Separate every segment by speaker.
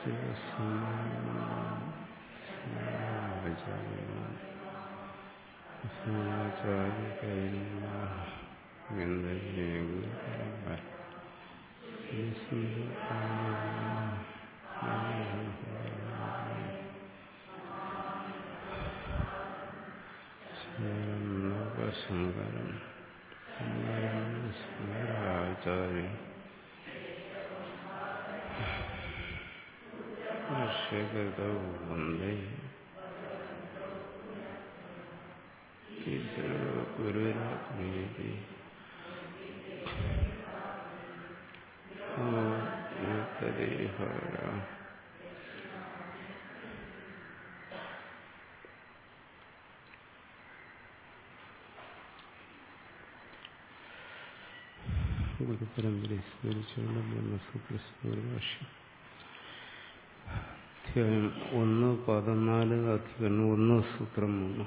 Speaker 1: ശങ്കരം ശങ്കരാചാര്യ ഋഷികൃതൗ വന്ദേ ഗുരുരാത്മീതി ദേഹര ഗുരുപരമ്പരയെ സ്മരിച്ചുകൊണ്ട് ബ്രഹ്മസൂത്ര സ്മൃഭാഷ്യം അധ്യായം ഒന്ന് പതിനാല് അധികരണം ഒന്ന് സൂത്രം മൂന്ന്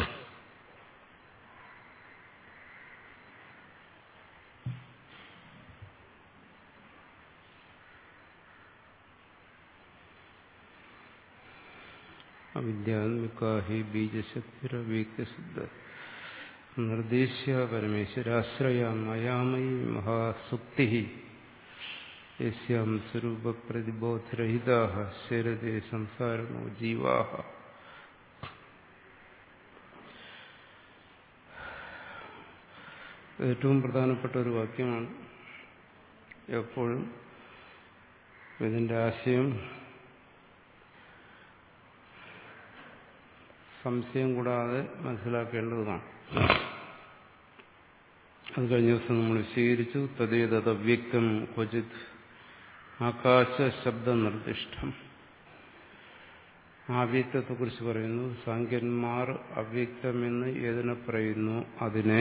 Speaker 1: അവിദ്യാത്മികാഹി ബീജശക്തിരവീക്തസിദ്ധ നിർദ്ദേശ പരമേശ്വരാശ്രയ മയാമയി മഹാസുക്തി യസ്യാം സ്വരൂപപ്രതിബോധരഹിത ശരതേ സംസാരണോ ജീവാ ഏറ്റവും പ്രധാനപ്പെട്ട ഒരു വാക്യമാണ് എപ്പോഴും ഇതിന്റെ ആശയം സംശയം കൂടാതെ മനസ്സിലാക്കേണ്ടതുമാണ് അത് കഴിഞ്ഞ ദിവസം നമ്മൾ സ്വീകരിച്ചു തദ്ദേതത് അവ്യക്തം ക്വചിത് ആകാശ ശബ്ദ നിർദ്ദിഷ്ടം അവ്യക്തത്തെക്കുറിച്ച് പറയുന്നു സാങ്കന്മാർ അവ്യക്തമെന്ന് ഏതിനെ പറയുന്നു അതിനെ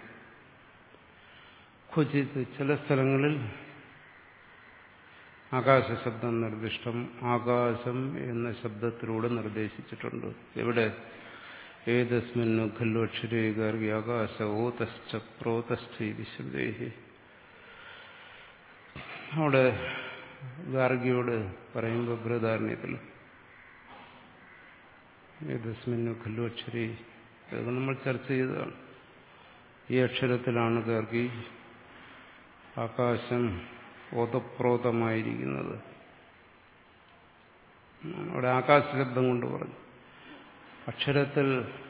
Speaker 1: ക്വചിത് ചില സ്ഥലങ്ങളിൽ ആകാശ ശബ്ദം നിർദ്ദിഷ്ടം ആകാശം എന്ന ശബ്ദത്തിലൂടെ നിർദ്ദേശിച്ചിട്ടുണ്ട് എവിടെ ഏതസ്മിന്നു ഖല്ലു അക്ഷരേ ഗാർഗി ആകാശ ഓതശ്ച പ്രോതശ്ച ഇത് ശ്രുതേഹി അവിടെ ഗാർഗിയോട് പറയുമ്പോൾ ബൃഹദാരണ്യത്തിൽ ഏതസ്മിന്നു ഖല്ലു അക്ഷരേ ഇതൊക്കെ നമ്മൾ ചർച്ച ചെയ്തതാണ് ഈ അക്ഷരത്തിലാണ് ഗാർഗി ആകാശം ഓതപ്രോതമായിരിക്കുന്നത് അവിടെ ആകാശ ശബ്ദം കൊണ്ട് പറഞ്ഞു അക്ഷരത്തിൽ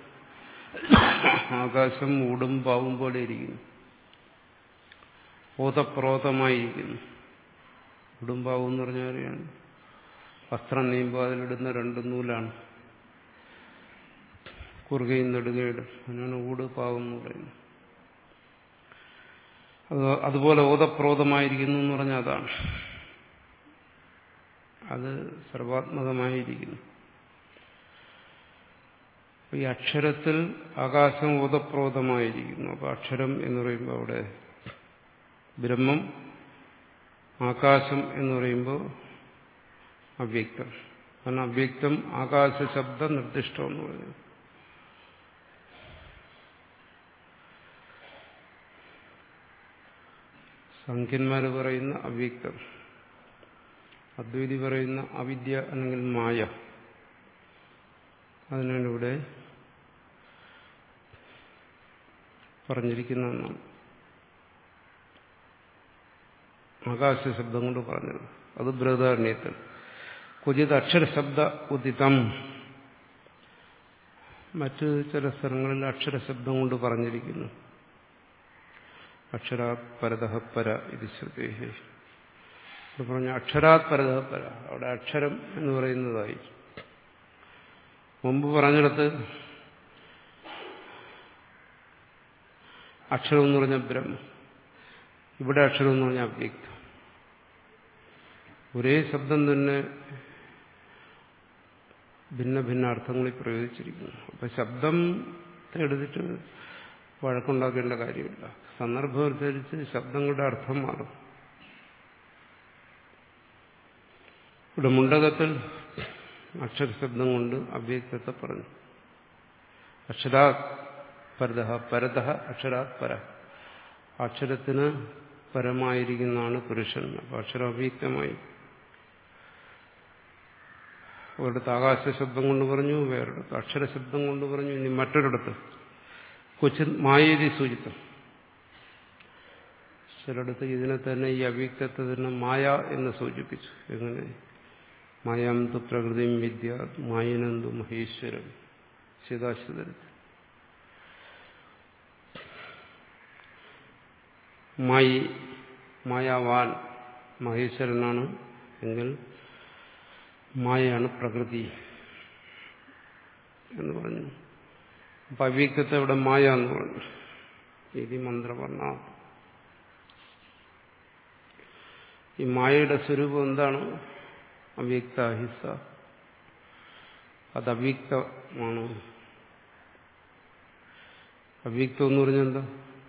Speaker 1: ആകാശം ഊടും പാവും പോലെ ഇരിക്കുന്നു ഓതപ്രോതമായിരിക്കുന്നു ഊടും പാവും എന്ന് പറഞ്ഞ കാര്യമാണ് വസ്ത്രം നെയ്യുമ്പോൾ അതിലിടുന്ന രണ്ട് നൂലാണ് കുറുകയും നെടുകയിടും അതിനാണ് ഊട് പാവം എന്ന് പറയുന്നത് അത് അതുപോലെ ഓതപ്രോതമായിരിക്കുന്നു എന്ന് പറഞ്ഞാൽ അതാണ് അത് സർവാത്മകമായിരിക്കുന്നു ഈ അക്ഷരത്തിൽ ആകാശം ഓതപ്രോതമായിരിക്കുന്നു അപ്പൊ അക്ഷരം എന്ന് പറയുമ്പോൾ അവിടെ ബ്രഹ്മം ആകാശം എന്ന് പറയുമ്പോൾ അവ്യക്തം കാരണം അവ്യക്തം ആകാശ ശബ്ദ നിർദ്ദിഷ്ടം എന്ന് പറയുന്നത് സംഖ്യന്മാർ പറയുന്ന അവ്യക്തം അദ്വൈതി പറയുന്ന അവിദ്യ അല്ലെങ്കിൽ മായ അതിനാണ് ഇവിടെ പറഞ്ഞിരിക്കുന്ന ഒന്നാണ് ആകാശ ശബ്ദം കൊണ്ട് പറഞ്ഞത് അത് ബൃഹദാരണ്യത്തിൽ കുചിത് അക്ഷരശബ്ദ ഉദിതം മറ്റ് ചില സ്ഥലങ്ങളിൽ അക്ഷരശബ്ദം കൊണ്ട് പറഞ്ഞിരിക്കുന്നു അക്ഷരാത് പരതഃ പര ഇത് ശ്രുതേഹേ പറഞ്ഞ അക്ഷരാത് പരതഃ പര അവിടെ അക്ഷരം എന്ന് പറയുന്നതായി മുമ്പ് പറഞ്ഞിടത്ത് അക്ഷരം എന്ന് പറഞ്ഞ ബ്രഹ്മം ഇവിടെ അക്ഷരം എന്ന് പറഞ്ഞ അവ്യക്തം ഒരേ ശബ്ദം തന്നെ ഭിന്ന ഭിന്ന അർത്ഥങ്ങളിൽ പ്രയോഗിച്ചിരിക്കുന്നു അപ്പൊ ശബ്ദം എടുത്തിട്ട് വഴക്കുണ്ടാക്കേണ്ട കാര്യമില്ല സന്ദർഭമനുസരിച്ച് ശബ്ദങ്ങളുടെ അർത്ഥം മാറും ഇവിടെ മുണ്ടകത്തിൽ അക്ഷരശബ്ദം കൊണ്ട് അവ്യക്തത്തെ പറഞ്ഞു അക്ഷരാ പരത പരത അക്ഷരാത് പര അക്ഷരത്തിന് പരമായിരിക്കുന്നതാണ് പുരുഷൻ അപ്പൊ അക്ഷരം അവ്യക്തമായി ഒരിടത്ത് ആകാശ ശബ്ദം കൊണ്ട് പറഞ്ഞു വേറൊരിടത്ത് അക്ഷര ശബ്ദം കൊണ്ട് പറഞ്ഞു ഇനി മറ്റൊരിടത്ത് കൊച്ചു മായേതി സൂചിത്വം ചിലയിടത്ത് ഇതിനെ തന്നെ ഈ അവ്യക്തത്തെ തന്നെ മായ എന്ന് സൂചിപ്പിച്ചു എങ്ങനെ മായാന്തു പ്രകൃതിയും വിദ്യ മായനന്തു മഹേശ്വരം സീതാശ്വതരത്തിൽ മായി മായാവാൻ മഹേശ്വരനാണ് എങ്കിൽ മായയാണ് പ്രകൃതി എന്ന് പറഞ്ഞു അപ്പൊ അവ്യക്തത്തെ ഇവിടെ മായ എന്ന് പറഞ്ഞു ഇത് മന്ത്രവർണ്ണ ഈ മായയുടെ സ്വരൂപം എന്താണ് അവ്യക്ത അഹിംസ അത് അവ്യക്തമാണ് അവ്യക്തം എന്ന് പറഞ്ഞാൽ എന്താ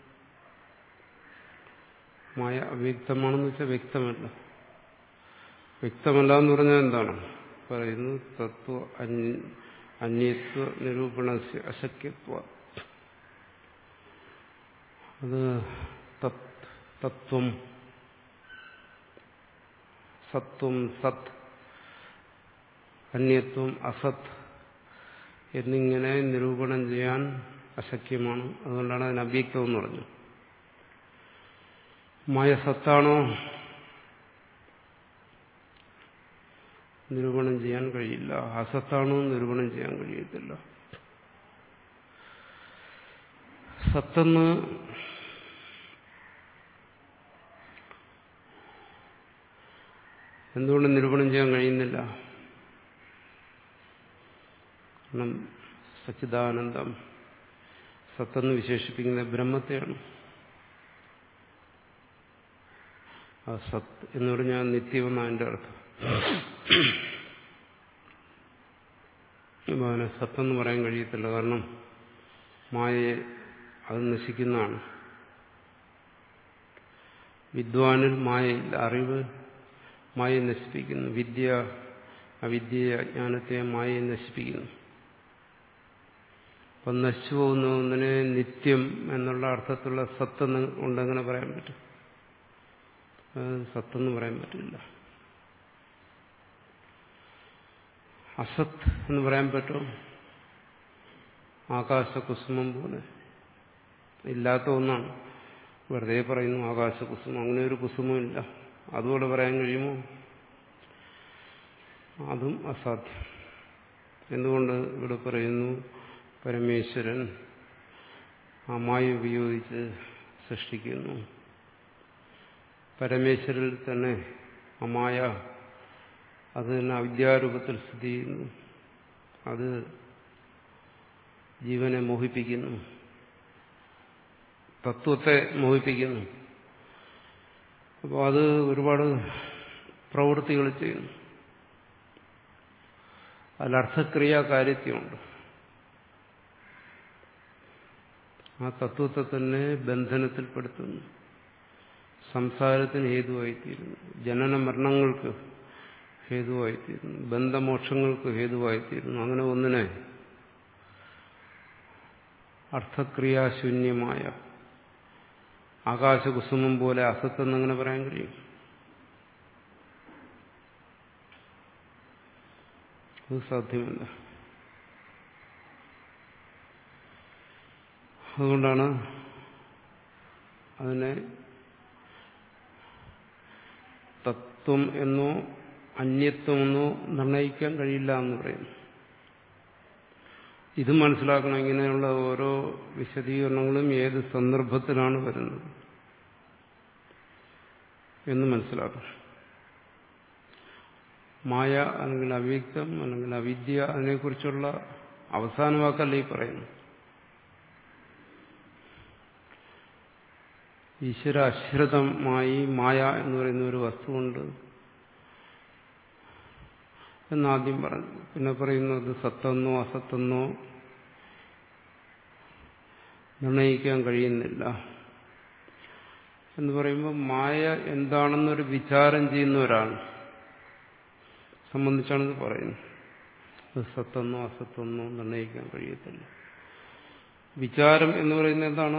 Speaker 1: മായ അവ്യക്തമാണെന്ന് വെച്ചാൽ വ്യക്തമല്ല വ്യക്തമല്ല എന്ന് പറഞ്ഞാൽ എന്താണ് പറയുന്നു തത്വ അന്യത്വ നിരൂപണ അശക്യത്വ അത് തത്വം സത്വം സത് അന്യത്വം അസത് എന്നിങ്ങനെ നിരൂപണം ചെയ്യാൻ അശക്യമാണ് അതുകൊണ്ടാണ് അതിന് അവ്യക്തം എന്ന് പറഞ്ഞു മായ സത്താണോ നിരൂപണം ചെയ്യാൻ കഴിയില്ല അസത്താണോ നിരൂപണം ചെയ്യാൻ കഴിയത്തില്ല സത്തെന്ന് എന്തുകൊണ്ട് നിരൂപണം ചെയ്യാൻ കഴിയുന്നില്ല കാരണം സച്ചിദാനന്ദം സത്തെന്ന് വിശേഷിപ്പിക്കുന്ന ബ്രഹ്മത്തെയാണ് ആ സത്ത് എന്ന് പറഞ്ഞാൽ നിത്യമെന്നാണ് അതിൻ്റെ അർത്ഥം അതിനെ സത്തെന്ന് പറയാൻ കഴിയത്തില്ല കാരണം മായയെ അത് നശിക്കുന്നതാണ് വിദ്വാനിൽ മായയില്ല അറിവ് മായയെ നശിപ്പിക്കുന്നു വിദ്യ അവിദ്യയെ അജ്ഞാനത്തെ മായയെ നശിപ്പിക്കുന്നു അപ്പം നശിച്ചു പോകുന്ന ഒന്നിനെ നിത്യം എന്നുള്ള അർത്ഥത്തിലുള്ള സത്തെന്ന് ഉണ്ടെങ്ങനെ പറയാൻ പറ്റും സത്തെന്ന് പറയാൻ പറ്റില്ല അസത്ത് എന്ന് പറയാൻ പറ്റും ആകാശകുസുമം പോലെ ഇല്ലാത്ത ഒന്നാണ് വെറുതെ പറയുന്നു ആകാശകുസുമം അങ്ങനെ ഒരു കുസുമമില്ല അതുപോലെ പറയാൻ കഴിയുമോ അതും അസാധ്യം എന്തുകൊണ്ട് ഇവിടെ പറയുന്നു പരമേശ്വരൻ ആ മായ ഉപയോഗിച്ച് സൃഷ്ടിക്കുന്നു പരമേശ്വരിൽ തന്നെ അമായ അത് തന്നെ അവിദ്യാരൂപത്തിൽ സ്ഥിതി ചെയ്യുന്നു അത് ജീവനെ മോഹിപ്പിക്കുന്നു തത്വത്തെ മോഹിപ്പിക്കുന്നു അപ്പോൾ അത് ഒരുപാട് പ്രവൃത്തികൾ ചെയ്യുന്നു അതിൽ അർത്ഥക്രിയാ കാര്യത്യമുണ്ട് ആ തത്വത്തെ തന്നെ ബന്ധനത്തിൽപ്പെടുത്തുന്നു സംസാരത്തിന് ഹേതുവായിത്തീരുന്നു ജനന മരണങ്ങൾക്ക് ഹേതുവായിത്തീരുന്നു ബന്ധമോക്ഷങ്ങൾക്ക് ഹേതുവായിത്തീരുന്നു അങ്ങനെ ഒന്നിനെ അർത്ഥക്രിയാശൂന്യമായ ആകാശകുസുമം പോലെ അസത്തെന്നങ്ങനെ പറയാൻ കഴിയും അത് സാധ്യമല്ല അതുകൊണ്ടാണ് അതിനെ തത്വം എന്നോ അന്യത്വമെന്നോ നിർണയിക്കാൻ കഴിയില്ല എന്ന് പറയുന്നു ഇത് മനസ്സിലാക്കണം ഇങ്ങനെയുള്ള ഓരോ വിശദീകരണങ്ങളും ഏത് സന്ദർഭത്തിലാണ് വരുന്നത് എന്ന് മനസ്സിലാക്കണം മായ അല്ലെങ്കിൽ അവ്യക്തം അല്ലെങ്കിൽ അവിദ്യ അതിനെക്കുറിച്ചുള്ള അവസാന വാക്കല്ല ഈ പറയുന്നു ഈശ്വര അശ്രിതമായി മായ എന്ന് പറയുന്ന ഒരു വസ്തുവുണ്ട് എന്നാദ്യം പറഞ്ഞു പിന്നെ പറയുന്നത് സത്തെന്നോ അസത്തെന്നോ നിർണയിക്കാൻ കഴിയുന്നില്ല എന്ന് പറയുമ്പോൾ മായ എന്താണെന്നൊരു വിചാരം ചെയ്യുന്ന ഒരാൾ സംബന്ധിച്ചാണ് ഇത് പറയുന്നത് അത് സത്തെന്നോ അസത്തെന്നോ നിർണയിക്കാൻ കഴിയത്തില്ല വിചാരം എന്ന് പറയുന്നത് എന്താണ്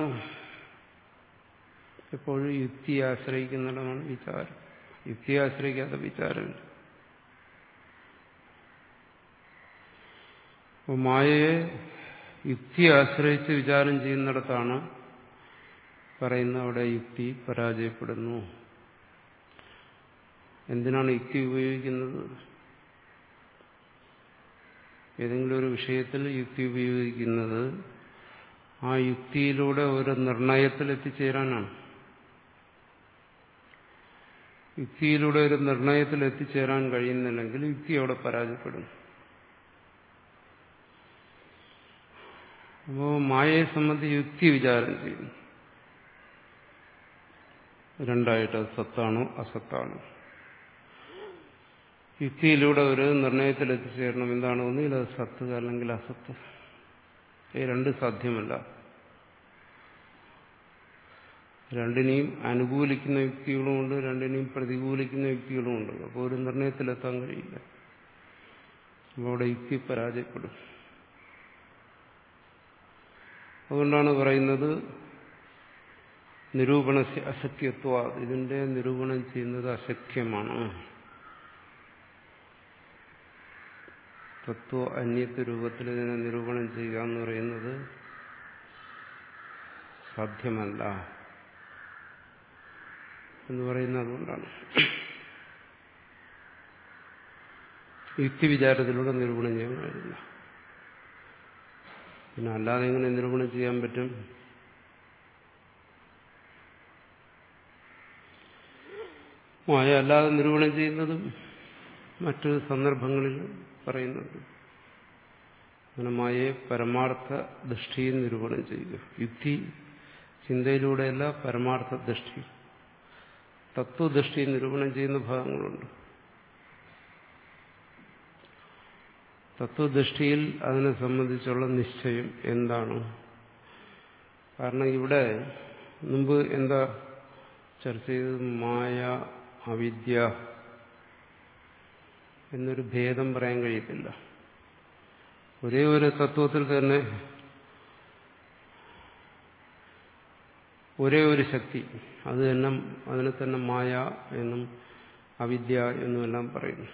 Speaker 1: എപ്പോഴും യുക്തിയെ ആശ്രയിക്കുന്നിടമാണ് വിചാരം യുക്തിയെ ആശ്രയിക്കാത്ത വിചാരമില്ല അപ്പോൾ മായയെ യുക്തിയെ ആശ്രയിച്ച് വിചാരം ചെയ്യുന്നിടത്താണ് പറയുന്ന അവിടെ യുക്തി പരാജയപ്പെടുന്നു എന്തിനാണ് യുക്തി ഉപയോഗിക്കുന്നത് ഏതെങ്കിലും ഒരു വിഷയത്തിൽ യുക്തി ഉപയോഗിക്കുന്നത് ആ യുക്തിയിലൂടെ ഒരു നിർണയത്തിൽ എത്തിച്ചേരാനാണ് യുക്തിയിലൂടെ ഒരു നിർണയത്തിൽ എത്തിച്ചേരാൻ കഴിയുന്നില്ലെങ്കിൽ യുക്തി അവിടെ പരാജയപ്പെടും അപ്പോൾ മായയെ സംബന്ധിച്ച് യുക്തി വിചാരം ചെയ്യുന്നു രണ്ടായിട്ട് അത് സത്താണോ അസത്താണോ യുക്തിയിലൂടെ ഒരു നിർണയത്തിൽ എത്തിച്ചേരണം എന്താണ് ഒന്നുകിൽ അത് സത്ത് അല്ലെങ്കിൽ അസത്ത് ഈ രണ്ട് സാധ്യമല്ല രണ്ടിനെയും അനുകൂലിക്കുന്ന യുക്തികളുമുണ്ട് രണ്ടിനെയും പ്രതികൂലിക്കുന്ന യുക്തികളുമുണ്ട് അപ്പോൾ ഒരു നിർണയത്തിലെത്താൻ കഴിയില്ല അപ്പോൾ അവിടെ യുക്തി പരാജയപ്പെടും അതുകൊണ്ടാണ് പറയുന്നത് നിരൂപണ അസത്യത്വ ഇതിന്റെ നിരൂപണം ചെയ്യുന്നത് അസഖ്യമാണ് തത്വ അന്യത്വ രൂപത്തിൽ ഇതിനെ നിരൂപണം ചെയ്യുക എന്ന് പറയുന്നത് സാധ്യമല്ല എന്ന് പറയുന്നത് അതുകൊണ്ടാണ് യുക്തി വിചാരത്തിലൂടെ നിരൂപണം ചെയ്യാൻ കഴിയില്ല പിന്നെ അല്ലാതെ എങ്ങനെ നിരൂപണം ചെയ്യാൻ പറ്റും മായ അല്ലാതെ നിരൂപണം ചെയ്യുന്നതും മറ്റു സന്ദർഭങ്ങളിൽ പറയുന്നത് അങ്ങനെ മായയെ പരമാർത്ഥ ദൃഷ്ടിയിൽ നിരൂപണം ചെയ്യുക യുക്തി ചിന്തയിലൂടെയല്ല പരമാർത്ഥ ദൃഷ്ടി തത്വദൃഷ്ടിയിൽ നിരൂപണം ചെയ്യുന്ന ഭാഗങ്ങളുണ്ട് തത്വദൃഷ്ടിയിൽ അതിനെ സംബന്ധിച്ചുള്ള നിശ്ചയം എന്താണ് കാരണം ഇവിടെ മുമ്പ് എന്താ ചർച്ച ചെയ്തത് മായ അവിദ്യ എന്നൊരു ഭേദം പറയാൻ കഴിയത്തില്ല ഒരേ ഒരു തത്വത്തിൽ തന്നെ ഒരേ ഒരു ശക്തി അത് തന്നെ അതിനെ തന്നെ മായ എന്നും അവിദ്യ എന്നുമെല്ലാം പറയുന്നു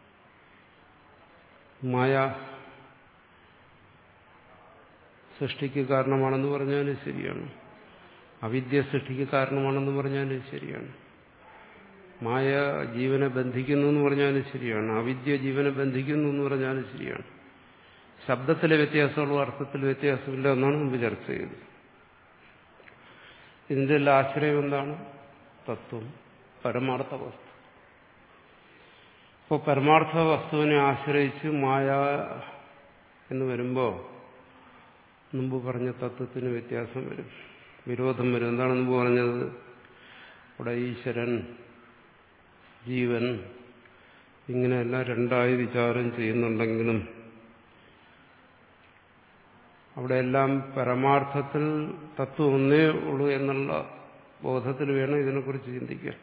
Speaker 1: മായ സൃഷ്ടിക്ക് കാരണമാണെന്ന് പറഞ്ഞാൽ ശരിയാണ് അവിദ്യ സൃഷ്ടിക്ക് കാരണമാണെന്ന് പറഞ്ഞാൽ ശരിയാണ് മായ ജീവനെ ബന്ധിക്കുന്നു എന്ന് പറഞ്ഞാലും ശരിയാണ് അവിദ്യ ജീവനെ ബന്ധിക്കുന്നു എന്ന് പറഞ്ഞാലും ശരിയാണ് ശബ്ദത്തിലെ വ്യത്യാസമുള്ള അർത്ഥത്തിൽ വ്യത്യാസമില്ല എന്നാണ് മുമ്പ് ചർച്ച ചെയ്തത് ഇതിന്റെ എല്ലാ ആശ്രയം എന്താണ് തത്വം പരമാർത്ഥ വസ്തു അപ്പോൾ പരമാർത്ഥ വസ്തുവിനെ ആശ്രയിച്ച് മായ എന്ന് വരുമ്പോൾ മുമ്പ് പറഞ്ഞ തത്വത്തിന് വ്യത്യാസം വരും വിരോധം വരും എന്താണ് മുമ്പ് പറഞ്ഞത് അവിടെ ഈശ്വരൻ ജീവൻ ഇങ്ങനെയെല്ലാം രണ്ടായി വിചാരം ചെയ്യുന്നുണ്ടെങ്കിലും അവിടെയെല്ലാം പരമാർത്ഥത്തിൽ തത്വം ഒന്നേ ഉള്ളൂ എന്നുള്ള ബോധത്തിൽ വേണം ഇതിനെക്കുറിച്ച് ചിന്തിക്കാൻ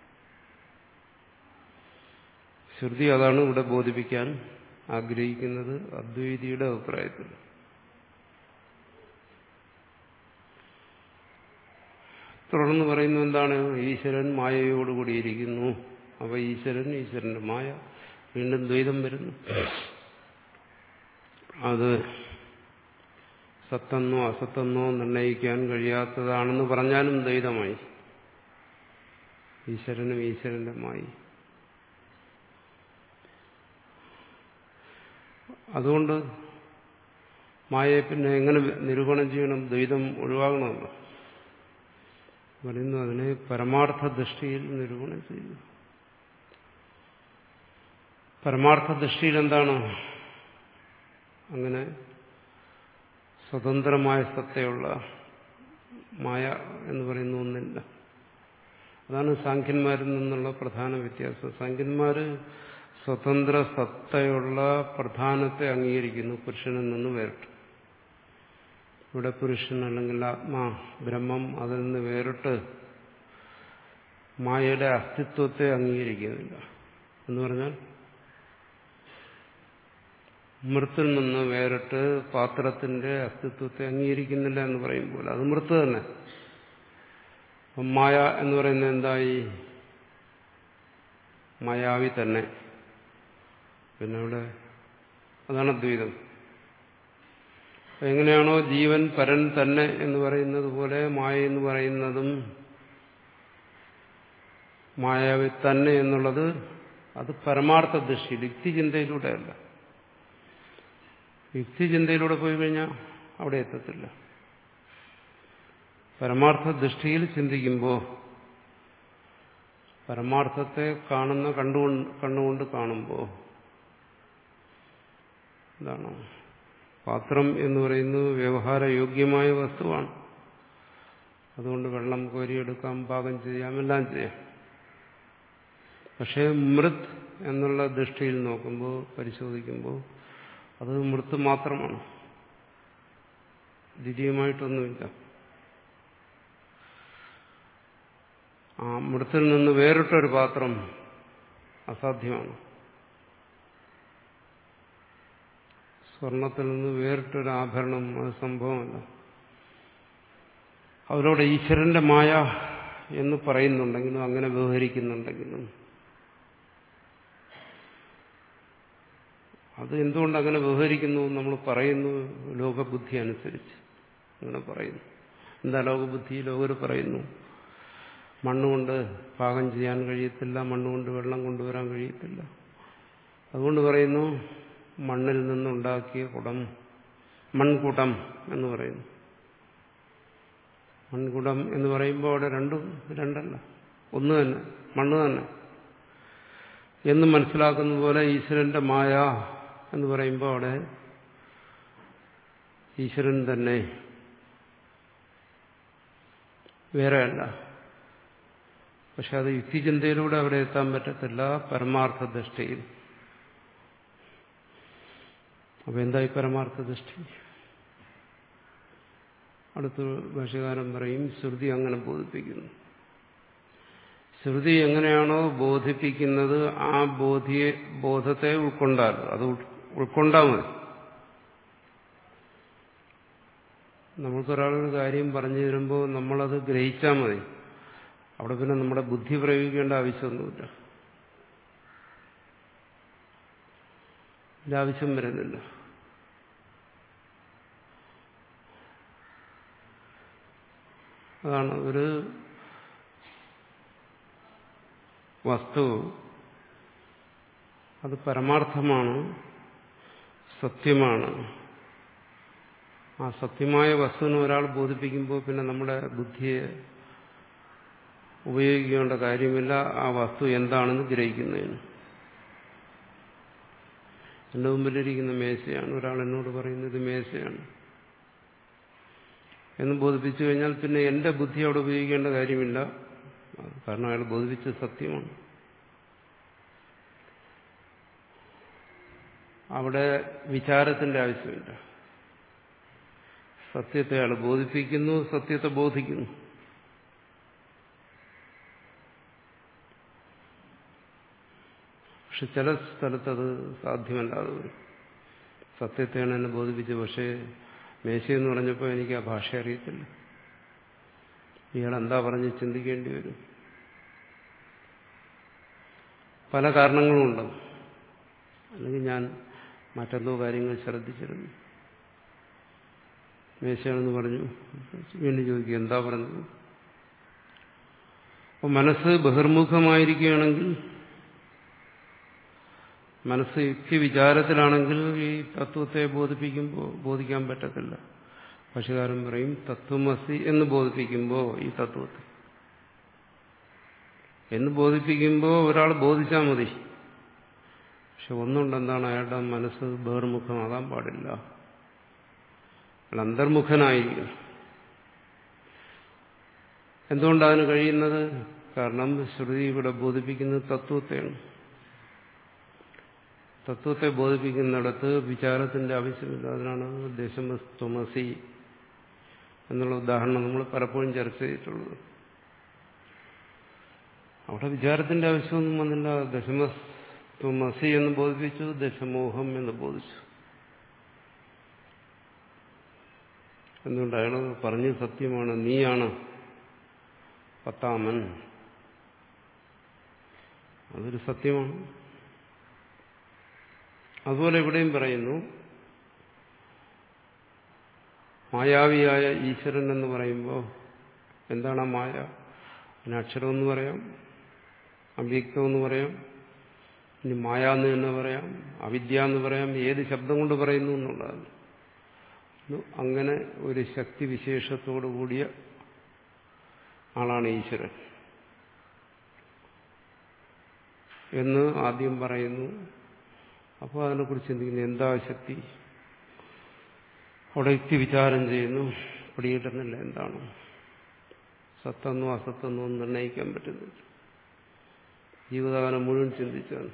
Speaker 1: ശ്രുതി അതാണ് ഇവിടെ ബോധിപ്പിക്കാൻ ആഗ്രഹിക്കുന്നത് അദ്വൈതിയുടെ അഭിപ്രായത്തിൽ തുടർന്ന് പറയുന്നത് എന്താണ് ഈശ്വരൻ മായയോടുകൂടിയിരിക്കുന്നു അപ്പൊ ഈശ്വരൻ ഈശ്വരന്റെ മായ വീണ്ടും ദ്വൈതം വരുന്നു അത് സത്തെന്നോ അസത്തെന്നോ നിർണയിക്കാൻ കഴിയാത്തതാണെന്ന് പറഞ്ഞാലും ദ്വൈതമായി ഈശ്വരനും ഈശ്വരന്റെ മായി അതുകൊണ്ട് മായയെ പിന്നെ എങ്ങനെ നിരൂപണം ചെയ്യണം ദ്വൈതം ഒഴിവാകണമല്ലോ പറയുന്നു അതിനെ പരമാർത്ഥ ദൃഷ്ടിയിൽ നിരൂപണം ചെയ്യുന്നു പരമാർത്ഥ ദൃഷ്ടിയിൽ എന്താണ് അങ്ങനെ സ്വതന്ത്രമായ സത്തയുള്ള മായ എന്ന് പറയുന്ന ഒന്നില്ല അതാണ് സാഖ്യന്മാരിൽ നിന്നുള്ള പ്രധാന വ്യത്യാസം സാഖ്യന്മാര് സ്വതന്ത്ര സത്തയുള്ള പ്രധാനത്തെ അംഗീകരിക്കുന്നു പുരുഷനിൽ നിന്ന് വേറിട്ട് ഇവിടെ പുരുഷൻ അല്ലെങ്കിൽ ആത്മാ ബ്രഹ്മം അതിൽ നിന്ന് വേറിട്ട് മായയുടെ അസ്തിത്വത്തെ അംഗീകരിക്കുന്നില്ല എന്ന് പറഞ്ഞാൽ മൃത്തിൽ നിന്ന് വേറിട്ട് പാത്രത്തിന്റെ അസ്തിത്വത്തെ അംഗീകരിക്കുന്നില്ല എന്ന് പറയുമ്പോൾ അത് മൃത്ത് തന്നെ മായ എന്ന് പറയുന്നത് എന്തായി മായാവി തന്നെ പിന്നെ അവിടെ അതാണ് അദ്വൈതം അപ്പൊ എങ്ങനെയാണോ ജീവൻ പരൻ തന്നെ എന്ന് പറയുന്നത് പോലെ മായ എന്ന് പറയുന്നതും മായാവി തന്നെ എന്നുള്ളത് അത് പരമാർത്ഥ ദൃഷ്ടി യുക്തിചിന്തയിലൂടെയല്ല യുക്തിചിന്തയിലൂടെ പോയി കഴിഞ്ഞാൽ അവിടെ എത്തത്തില്ല പരമാർത്ഥ ദൃഷ്ടിയിൽ ചിന്തിക്കുമ്പോൾ പരമാർത്ഥത്തെ കാണുന്ന കണ്ടുകൊണ്ട് കണ്ണുകൊണ്ട് കാണുമ്പോൾ എന്താണ് പാത്രം എന്ന് പറയുന്നത് വ്യവഹാരയോഗ്യമായ വസ്തുവാണ് അതുകൊണ്ട് വെള്ളം കോരിയെടുക്കാം പാകം ചെയ്യാം എല്ലാം ചെയ്യാം പക്ഷേ മൃത് എന്നുള്ള ദൃഷ്ടിയിൽ നോക്കുമ്പോൾ പരിശോധിക്കുമ്പോൾ അത് മൃത്ത് മാത്രമാണ് ദ്വിതീയമായിട്ടൊന്നുമില്ല ആ മൃത്തിൽ നിന്ന് വേറിട്ടൊരു പാത്രം അസാധ്യമാണ് സ്വർണത്തിൽ നിന്ന് വേറിട്ടൊരു ആഭരണം അത് സംഭവമല്ല അവരോട് ഈശ്വരന്റെ മായ എന്ന് പറയുന്നുണ്ടെങ്കിലും അങ്ങനെ വ്യവഹരിക്കുന്നുണ്ടെങ്കിലും അത് എന്തുകൊണ്ട് അങ്ങനെ വ്യവഹരിക്കുന്നു നമ്മൾ പറയുന്നു ലോകബുദ്ധി അനുസരിച്ച് അങ്ങനെ പറയുന്നു എന്താ ലോകബുദ്ധി ലോകർ പറയുന്നു മണ്ണുകൊണ്ട് പാകം ചെയ്യാൻ കഴിയത്തില്ല മണ്ണുകൊണ്ട് വെള്ളം കൊണ്ടുവരാൻ കഴിയത്തില്ല അതുകൊണ്ട് പറയുന്നു മണ്ണിൽ നിന്നുണ്ടാക്കിയ കുടം മൺകുടം എന്ന് പറയുന്നു മൺകുടം എന്ന് പറയുമ്പോൾ അവിടെ രണ്ടും രണ്ടല്ല ഒന്ന് തന്നെ മണ്ണ് തന്നെ എന്ന് മനസ്സിലാക്കുന്ന പോലെ ഈശ്വരന്റെ മായ എന്ന് പറയുമ്പോൾ അവിടെ ഈശ്വരൻ തന്നെ വേറെയല്ല പക്ഷെ അത് യുക്തിചിന്തയിലൂടെ അവിടെ എത്താൻ പറ്റത്തില്ല പരമാർത്ഥ ദൃഷ്ടിയിൽ അപ്പൊ എന്തായി പരമാർത്ഥ ദൃഷ്ടി അടുത്ത ഭാഷകാരൻ പറയും ശ്രുതി അങ്ങനെ ബോധിപ്പിക്കുന്നു ശ്രുതി എങ്ങനെയാണോ ബോധിപ്പിക്കുന്നത് ആ ബോധിയെ ബോധത്തെ ഉൾക്കൊണ്ടാൽ അത് ഉൾക്കൊണ്ടാൽ മതി നമ്മൾക്കൊരാളൊരു കാര്യം പറഞ്ഞു തരുമ്പോൾ നമ്മളത് ഗ്രഹിച്ചാൽ മതി അവിടെ പിന്നെ നമ്മുടെ ബുദ്ധി പ്രയോഗിക്കേണ്ട ആവശ്യമൊന്നുമില്ല ഇതിന്റെ ആവശ്യം വരുന്നില്ല അതാണ് ഒരു വസ്തു അത് പരമാർത്ഥമാണ് സത്യമാണ് ആ സത്യമായ വസ്തുവിനെ ഒരാൾ ബോധിപ്പിക്കുമ്പോൾ പിന്നെ നമ്മുടെ ബുദ്ധിയെ ഉപയോഗിക്കേണ്ട കാര്യമില്ല ആ വസ്തു എന്താണെന്ന് ഗ്രഹിക്കുന്നതിന് എന്റെ മുമ്പിലിരിക്കുന്ന മേശയാണ് ഒരാൾ എന്നോട് പറയുന്നത് മേശയാണ് എന്ന് ബോധിപ്പിച്ചു കഴിഞ്ഞാൽ പിന്നെ എന്റെ ബുദ്ധി അവിടെ ഉപയോഗിക്കേണ്ട കാര്യമില്ല കാരണം അയാൾ ബോധിപ്പിച്ച സത്യമാണ് അവിടെ വിചാരത്തിന്റെ ആവശ്യമില്ല സത്യത്തെ അയാൾ ബോധിപ്പിക്കുന്നു സത്യത്തെ ബോധിക്കുന്നു പക്ഷെ ചില സ്ഥലത്തത് സാധ്യമല്ലാതെ വരും സത്യത്തെയാണ് എന്നെ ബോധിപ്പിച്ചത് പക്ഷേ മേശയെന്ന് പറഞ്ഞപ്പോൾ എനിക്ക് ആ ഭാഷ അറിയത്തില്ല ഇയാൾ എന്താ പറഞ്ഞ് ചിന്തിക്കേണ്ടി വരും പല കാരണങ്ങളുമുണ്ട് അല്ലെങ്കിൽ ഞാൻ മറ്റെന്തോ കാര്യങ്ങൾ ശ്രദ്ധിച്ചിരുന്നു മേശയാണെന്ന് പറഞ്ഞു വീണ്ടും ചോദിക്കുക എന്താ പറഞ്ഞത് അപ്പോൾ മനസ്സ് ബഹിർമുഖമായിരിക്കുകയാണെങ്കിൽ മനസ്സ് യുക്തി വിചാരത്തിലാണെങ്കിൽ ഈ തത്വത്തെ ബോധിപ്പിക്കുമ്പോൾ ബോധിക്കാൻ പറ്റത്തില്ല പക്ഷുകാരൻ പറയും തത്വമസി എന്ന് ബോധിപ്പിക്കുമ്പോൾ ഈ തത്വത്തെ എന്ന് ബോധിപ്പിക്കുമ്പോൾ ഒരാൾ ബോധിച്ചാൽ മതി പക്ഷെ ഒന്നുകൊണ്ട് എന്താണ് അയാളുടെ മനസ്സ് ബഹിർമുഖമാകാൻ പാടില്ല അയാൾ അന്തർമുഖനായിരിക്കും എന്തുകൊണ്ടതിന് കഴിയുന്നത് കാരണം ശ്രുതി ഇവിടെ ബോധിപ്പിക്കുന്നത് തത്വത്തെയാണ് തത്വത്തെ ബോധിപ്പിക്കുന്നിടത്ത് വിചാരത്തിന്റെ ആവശ്യമില്ല അതിനാണ് ദശമസ്ത്വമസി എന്നുള്ള ഉദാഹരണം നമ്മൾ പലപ്പോഴും ചർച്ച ചെയ്തിട്ടുള്ളത് അവിടെ വിചാരത്തിന്റെ ആവശ്യമൊന്നും വന്നില്ല ദശമസ്ത്വമസി എന്ന് ബോധിപ്പിച്ചു ദശമോഹം എന്ന് ബോധിച്ചു എന്തുകൊണ്ട് അയാൾ പറഞ്ഞു സത്യമാണ് നീയാണ് പത്താമൻ അതൊരു സത്യമാണ് അതുപോലെ ഇവിടെയും പറയുന്നു മായാവിയായ ഈശ്വരൻ എന്ന് പറയുമ്പോൾ എന്താണ് ആ മായ അതിന് അക്ഷരം എന്ന് പറയാം അവ്യക്തം എന്ന് പറയാം ഇനി മായ എന്ന് തന്നെ പറയാം അവിദ്യ എന്ന് പറയാം ഏത് ശബ്ദം കൊണ്ട് പറയുന്നു എന്നുള്ളതാണ് അങ്ങനെ ഒരു ശക്തി വിശേഷത്തോടു കൂടിയ ആളാണ് ഈശ്വരൻ എന്ന് ആദ്യം പറയുന്നു അപ്പോൾ അതിനെക്കുറിച്ച് ചിന്തിക്കുന്നു എന്താ ശക്തി അവിടെ യുക്തി വിചാരം ചെയ്യുന്നു പിടികിട്ടുന്നില്ല എന്താണ് സത്തെന്നോ അസത്തെന്നോ ഒന്നും നിർണ്ണയിക്കാൻ പറ്റുന്നില്ല ജീവിതകാലം മുഴുവൻ ചിന്തിച്ചാണ്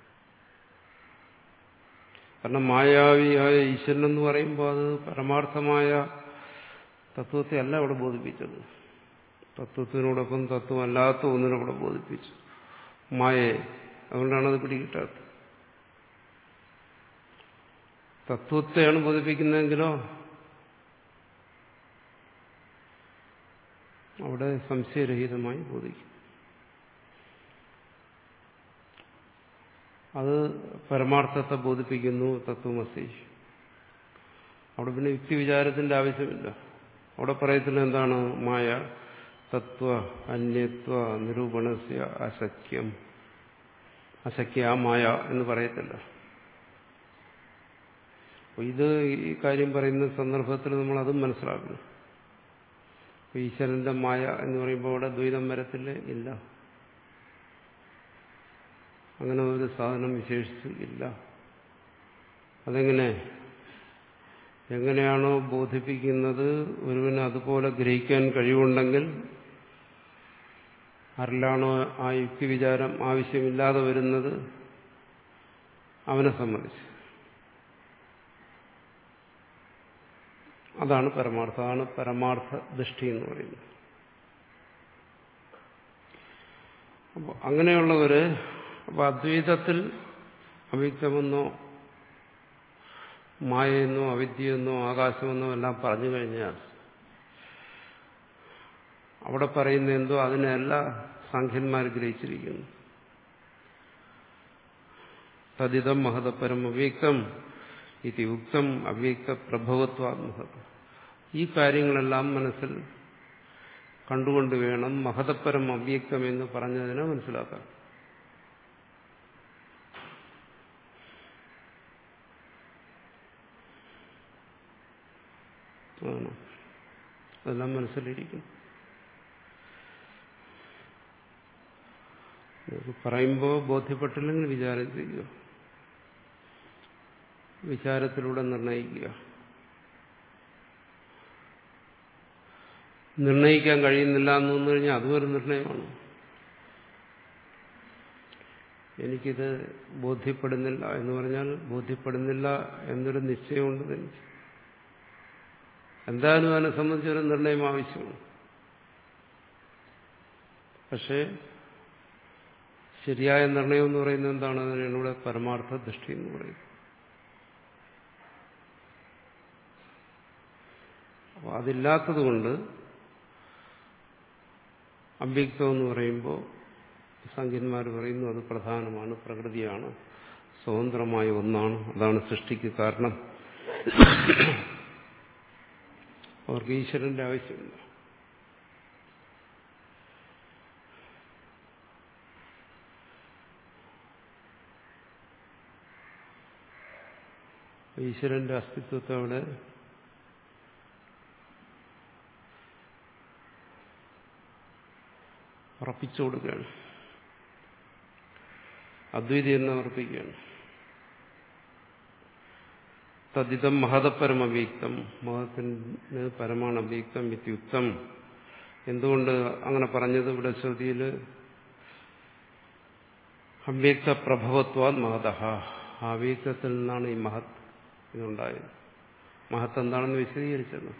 Speaker 1: കാരണം മായാവിയായ ഈശ്വരൻ എന്ന് പറയുമ്പോൾ അത് പരമാർത്ഥമായ തത്വത്തെ അല്ല അവിടെ ബോധിപ്പിച്ചത് തത്വത്തിനോടൊപ്പം തത്വമല്ലാത്ത ഒന്നിനവിടെ ബോധിപ്പിച്ചു മായയെ അതുകൊണ്ടാണ് അത് പിടികിട്ടാത്തത് തത്വത്തെയാണ് ബോധിപ്പിക്കുന്നതെങ്കിലോ അവിടെ സംശയരഹിതമായി ബോധിക്കും അത് പരമാർത്ഥത്തെ ബോധിപ്പിക്കുന്നു തത്വമസി അവിടെ പിന്നെ യുക്തി വിചാരത്തിന്റെ ആവശ്യമില്ല അവിടെ പറയത്തില്ല എന്താണ് മായ തത്വ അന്യത്വ നിരൂപണസ്യ അശക്യം അശക്യ മായ എന്ന് പറയത്തില്ല ഇത് ഈ കാര്യം പറയുന്ന സന്ദർഭത്തിൽ നമ്മൾ അതും മനസ്സിലാക്കണം ഈശ്വരന്റെ മായ എന്ന് പറയുമ്പോൾ അവിടെ ദ്വൈതം വരത്തില്ല ഇല്ല അങ്ങനെ ഒരു സാധനം വിശേഷിച്ച് ഇല്ല അതെങ്ങനെ എങ്ങനെയാണോ ബോധിപ്പിക്കുന്നത് ഒരുവന് അതുപോലെ ഗ്രഹിക്കാൻ കഴിവുണ്ടെങ്കിൽ ആരിലാണോ ആ യുക്തി വിചാരം ആവശ്യമില്ലാതെ വരുന്നത് അവനെ സംബന്ധിച്ച് അതാണ് പരമാർത്ഥം അതാണ് പരമാർത്ഥ ദൃഷ്ടി എന്ന് പറയുന്നത് അപ്പോൾ അങ്ങനെയുള്ളവര് അപ്പൊ അദ്വൈതത്തിൽ അവ്യക്തമെന്നോ മായെന്നോ അവിദ്യയെന്നോ ആകാശമെന്നോ എല്ലാം പറഞ്ഞു കഴിഞ്ഞാൽ അവിടെ പറയുന്ന എന്തോ അതിനെല്ല സാഖ്യന്മാർ ഗ്രഹിച്ചിരിക്കുന്നു തദിതം മഹതപരം അവ്യക്തം ഇത് യുക്തം അവ്യക്ത പ്രഭവത്വാത്മഹത ഈ കാര്യങ്ങളെല്ലാം മനസ്സിൽ കണ്ടുകൊണ്ട് വേണം മഹതപരം അവ്യക്തം എന്ന് പറഞ്ഞതിനെ മനസ്സിലാക്കാൻ ആണ് അതെല്ലാം മനസ്സിലിരിക്കും പറയുമ്പോൾ ബോധ്യപ്പെട്ടില്ലെങ്കിൽ വിചാരം ചെയ്യുക വിചാരത്തിലൂടെ നിർണയിക്കുക നിർണയിക്കാൻ കഴിയുന്നില്ല എന്ന് വന്നു കഴിഞ്ഞാൽ അതും ഒരു നിർണയമാണ് എനിക്കിത് ബോധ്യപ്പെടുന്നില്ല എന്ന് പറഞ്ഞാൽ ബോധ്യപ്പെടുന്നില്ല എന്നൊരു നിശ്ചയമുണ്ട് എനിക്ക് എന്തായാലും അതിനെ സംബന്ധിച്ചൊരു നിർണയം ആവശ്യമാണ് പക്ഷേ ശരിയായ നിർണയം എന്ന് പറയുന്നത് എന്താണ് അതിനാണ് ഇവിടെ പരമാർത്ഥ ദൃഷ്ടി എന്ന് പറയുന്നത് അപ്പോൾ അതില്ലാത്തത് കൊണ്ട് അവ്യക്തം എന്ന് പറയുമ്പോൾ സംഖ്യന്മാർ പറയുന്നു അത് പ്രധാനമാണ് പ്രകൃതിയാണ് സ്വതന്ത്രമായ ഒന്നാണ് അതാണ് സൃഷ്ടിക്ക് കാരണം അവർക്ക് ഈശ്വരന്റെ ആവശ്യമില്ല ഈശ്വരന്റെ അസ്തിത്വത്തെ അവിടെ ഉറപ്പിച്ചു കൊടുക്കുകയാണ് അദ്വൈതി എന്ന് ഉറപ്പിക്കുകയാണ് തദ്ദിതം മഹതപരം അവ്യക്തം മഹത്തിന് പരമാണ് അവ്യക്തം വിത്യുക്തം എന്തുകൊണ്ട് അങ്ങനെ പറഞ്ഞത് ഇവിടെ ശ്രുതിയിൽ അവ്യക്ത പ്രഭവത്വാൽ മഹത അവ്യക്തത്തിൽ നിന്നാണ് ഈ മഹത് ഇതുണ്ടായത് മഹത്ത് എന്താണെന്ന് വിശദീകരിച്ചത്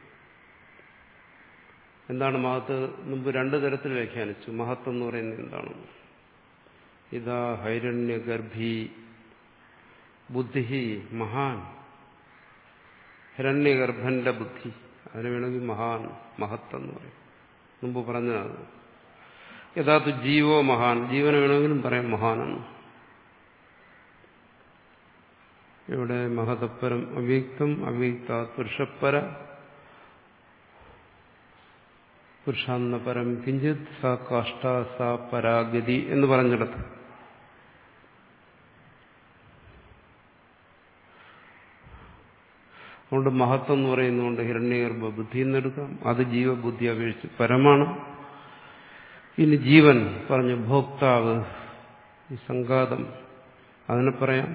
Speaker 1: എന്താണ് മഹത്ത് മുമ്പ് രണ്ടു തരത്തിൽ വ്യാഖ്യാനിച്ചു മഹത്ത് എന്ന് പറയുന്നത് എന്താണ് ഇതാ ഹൈരണ്യഗർഭി ബുദ്ധി മഹാൻ ഹിരണ്യഗർഭന്റെ ബുദ്ധി അതിന് വേണമെങ്കിൽ മഹാൻ മഹത്ത് എന്ന് പറയും മുമ്പ് പറഞ്ഞതാണ് യഥാർത്ഥ ജീവോ മഹാൻ ജീവനെ വേണമെങ്കിലും പറയാം മഹാനെന്ന് ഇവിടെ മഹതപ്പരം അവ്യക്തം അവ്യക്ത പുരുഷപ്പര പുരുഷാന്ന പരം കിഞ്ചിത് സ കാഷ്ട സ പരാഗതി എന്ന് പറഞ്ഞിടത്ത് അതുകൊണ്ട് മഹത്വം എന്ന് പറയുന്നതുകൊണ്ട് ഹിരണ്യഗർഭ ബുദ്ധി എന്നെടുക്കാം അത് ജീവബുദ്ധി അപേക്ഷിച്ച് പരമാണ് ഇനി ജീവൻ പറഞ്ഞു ഭോക്താവ് ഈ സംഘാതം അതിനെ പറയാം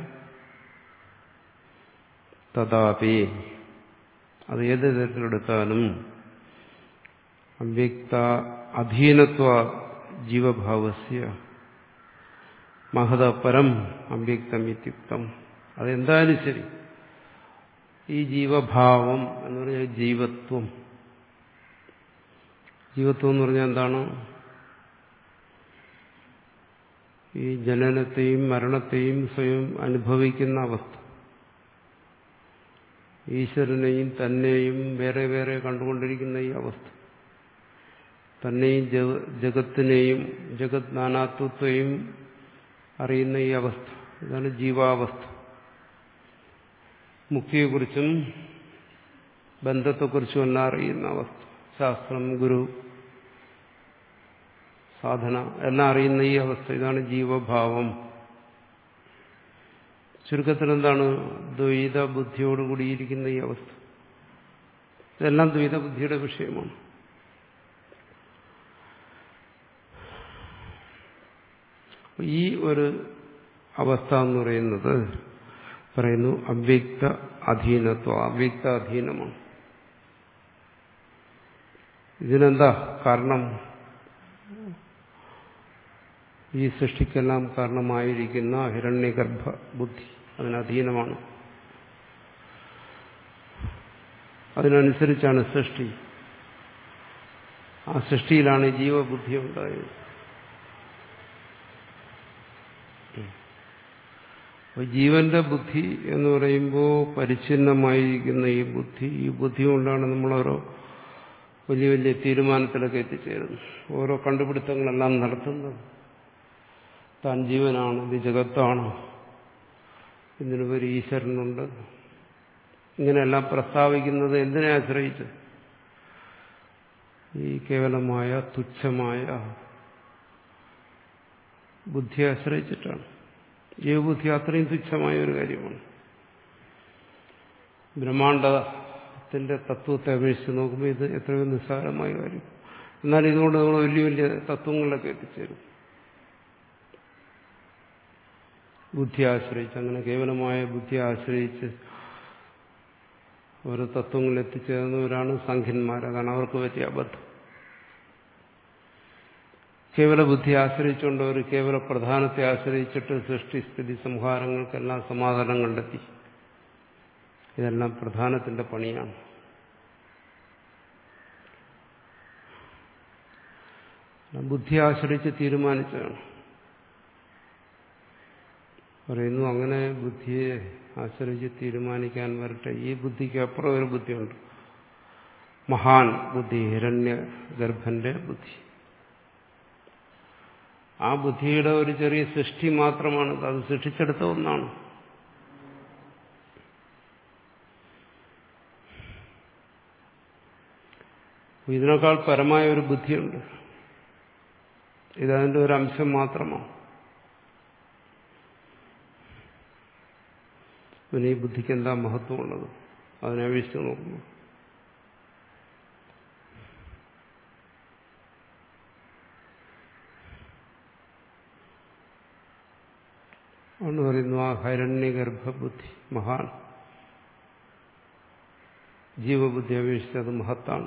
Speaker 1: തഥാപി അത് ഏത് തരത്തിലെടുത്താലും അവ്യക്ത അധീനത്വ ജീവഭാവസ്യ മഹത പരം അവ്യക്തം ഇത്യുക്തം അതെന്തായാലും ശരി ഈ ജീവഭാവം എന്ന് പറഞ്ഞാൽ ജീവത്വം ജീവത്വം എന്ന് പറഞ്ഞാൽ എന്താണ് ഈ ജനനത്തെയും മരണത്തെയും സ്വയം അനുഭവിക്കുന്ന അവസ്ഥ ഈശ്വരനെയും തന്നെയും വേറെ വേറെ കണ്ടുകൊണ്ടിരിക്കുന്ന ഈ അവസ്ഥ തന്നെയും ജഗത്തിനെയും ജഗത് നാനാത്വത്തെയും അറിയുന്ന ഈ അവസ്ഥ ഇതാണ് ജീവാവസ്ഥ മുക്തിയെക്കുറിച്ചും ബന്ധത്തെക്കുറിച്ചും എല്ലാം അറിയുന്ന അവസ്ഥ ശാസ്ത്രം ഗുരു സാധന എല്ലാം അറിയുന്ന ഈ അവസ്ഥ ഇതാണ് ജീവഭാവം ചുരുക്കത്തിൽ എന്താണ് ദ്വൈത ബുദ്ധിയോടുകൂടിയിരിക്കുന്ന ഈ അവസ്ഥ ഇതെല്ലാം ദ്വൈത ബുദ്ധിയുടെ വിഷയമാണ് ഈ ഒരു അവസ്ഥ എന്ന് പറയുന്നത് പറയുന്നു അവ്യക്ത അധീനത്വം അവ്യക്ത അധീനമാണ് ഇതിനെന്താ കാരണം ഈ സൃഷ്ടിക്കെല്ലാം കാരണമായിരിക്കുന്ന ഹിരണ്യഗർഭ ബുദ്ധി അതിനധീനമാണ് അതിനനുസരിച്ചാണ് സൃഷ്ടി ആ സൃഷ്ടിയിലാണ് ജീവബുദ്ധി ഉണ്ടായത് ജീവന്റെ ബുദ്ധി എന്ന് പറയുമ്പോൾ പരിച്ഛിന്നമായിരിക്കുന്ന ഈ ബുദ്ധി ഈ ബുദ്ധി കൊണ്ടാണ് നമ്മളോരോ വലിയ വലിയ തീരുമാനത്തിലൊക്കെ എത്തിച്ചേരുന്നത് ഓരോ കണ്ടുപിടുത്തങ്ങളെല്ലാം നടത്തുന്നത് താൻ ജീവനാണ് ഇത് ജഗത്താണ് ഇതിനുപരി ഈശ്വരനുണ്ട് ഇങ്ങനെയെല്ലാം പ്രസ്താവിക്കുന്നത് എന്തിനെ ആശ്രയിച്ച് ഈ കേവലമായ തുച്ഛമായ ബുദ്ധിയെ ആശ്രയിച്ചിട്ടാണ് ജീവബുദ്ധി അത്രയും തുച്ഛമായ ഒരു കാര്യമാണ് ബ്രഹ്മാണ്ടത്തിന്റെ തത്വത്തെ അപേക്ഷിച്ച് നോക്കുമ്പോൾ ഇത് എത്രയോ നിസ്സാരമായ കാര്യം എന്നാൽ ഇതുകൊണ്ട് നമ്മൾ വലിയ വലിയ തത്വങ്ങളിലൊക്കെ എത്തിച്ചേരും ബുദ്ധി ആശ്രയിച്ച് അങ്ങനെ കേവലമായ ബുദ്ധി ആശ്രയിച്ച് ഓരോ തത്വങ്ങളിൽ എത്തിച്ചേർന്നവരാണ് സംഖ്യന്മാർ അതാണ് അവർക്ക് പറ്റിയ അബദ്ധം കേവല ബുദ്ധി ആശ്രയിച്ചുകൊണ്ട് ഒരു കേവല പ്രധാനത്തെ ആശ്രയിച്ചിട്ട് സൃഷ്ടിസ്ഥിതി സംഹാരങ്ങൾക്കെല്ലാം സമാധാനം കണ്ടെത്തി ഇതെല്ലാം പ്രധാനത്തിന്റെ പണിയാണ് ബുദ്ധി ആശ്രയിച്ച് തീരുമാനിച്ചതാണ് പറയുന്നു അങ്ങനെ ബുദ്ധിയെ ആശ്രയിച്ച് തീരുമാനിക്കാൻ വരട്ടെ ഈ ബുദ്ധിക്ക് അപ്പുറം ഒരു ബുദ്ധിയുണ്ട് മഹാൻ ബുദ്ധി ഹിരണ്യ ഗർഭന്റെ ബുദ്ധി ആ ബുദ്ധിയുടെ ഒരു ചെറിയ സൃഷ്ടി മാത്രമാണ് അത് സൃഷ്ടിച്ചെടുത്ത ഒന്നാണ് ഇതിനേക്കാൾ പരമായ ഒരു ബുദ്ധിയുണ്ട് ഇതതിന്റെ ഒരു അംശം മാത്രമാണ് പിന്നെ ഈ ബുദ്ധിക്ക് എന്താ മഹത്വമുള്ളത് അതിനെ അപേക്ഷിച്ച് നോക്കുമ്പോൾ എന്ന് പറയുന്നു ആ ഹൈരണ്യഗർഭബുദ്ധി മഹാൻ ജീവബുദ്ധി അപേക്ഷിച്ച് അത് മഹത്താണ്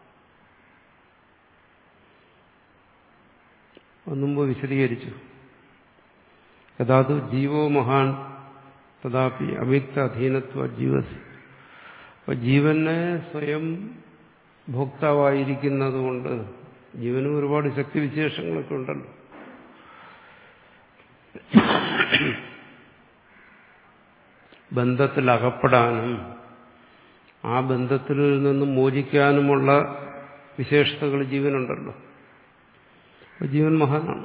Speaker 1: മുമ്പ് വിശദീകരിച്ചു യഥാതു ജീവോ മഹാൻ തഥാപി അവ്യക്ത അധീനത്വ ജീവസ് അപ്പൊ ജീവനെ സ്വയം ഭോക്താവായിരിക്കുന്നത് ജീവനും ഒരുപാട് ശക്തിവിശേഷങ്ങളൊക്കെ ഉണ്ടല്ലോ ബന്ധത്തിൽ അകപ്പെടാനും ആ ബന്ധത്തിൽ നിന്നും മോചിക്കാനുമുള്ള വിശേഷതകൾ ജീവനുണ്ടല്ലോ അപ്പൊ ജീവൻ മഹാനാണ്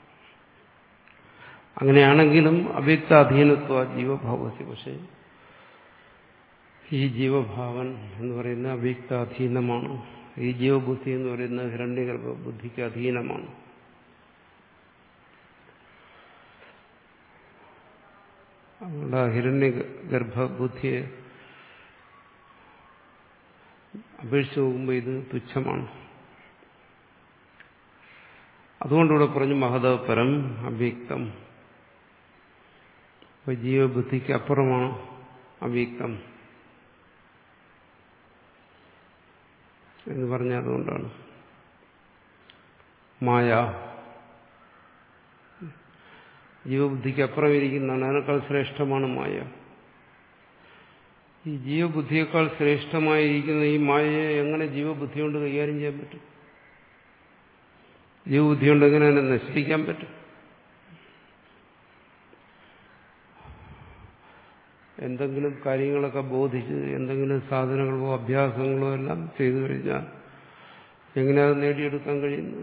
Speaker 1: അങ്ങനെയാണെങ്കിലും അവ്യക്ത അധീനത്വ ജീവഭാവസി പക്ഷേ ഈ ജീവഭാവൻ എന്ന് പറയുന്ന അവ്യക്ത അധീനമാണ് ഈ ജീവബുദ്ധി എന്ന് പറയുന്നത് ഹിരണ്യഗർഭ ബുദ്ധിക്ക് അധീനമാണ് അതുകൊണ്ട് ആ ഹിരണ്യഗർഭ ബുദ്ധിയെ അപേക്ഷിച്ച് നോക്കുമ്പോൾ ഇത് തുച്ഛമാണ് അതുകൊണ്ടിവിടെ പറഞ്ഞു മഹത പരം അവ്യക്തം അപ്പൊ ജീവബുദ്ധിക്ക് അപ്പുറമാണ് അവ്യക്തം എന്ന് പറഞ്ഞ അതുകൊണ്ടാണ് മായ ജീവബുദ്ധിക്ക് അപ്പുറം ഇരിക്കുന്നതാണ് അതിനേക്കാൾ ശ്രേഷ്ഠമാണ് മായ ഈ ജീവബുദ്ധിയേക്കാൾ ശ്രേഷ്ഠമായിരിക്കുന്ന ഈ മായയെ എങ്ങനെ ജീവബുദ്ധി കൊണ്ട് കൈകാര്യം ചെയ്യാൻ പറ്റും ജീവബുദ്ധി കൊണ്ട് എങ്ങനെ അതിനെ നശിപ്പിക്കാൻ പറ്റും എന്തെങ്കിലും കാര്യങ്ങളൊക്കെ ബോധിച്ച് എന്തെങ്കിലും സാധനങ്ങളോ അഭ്യാസങ്ങളോ എല്ലാം ചെയ്തു കഴിഞ്ഞാൽ എങ്ങനെ അത് നേടിയെടുക്കാൻ കഴിയുന്നു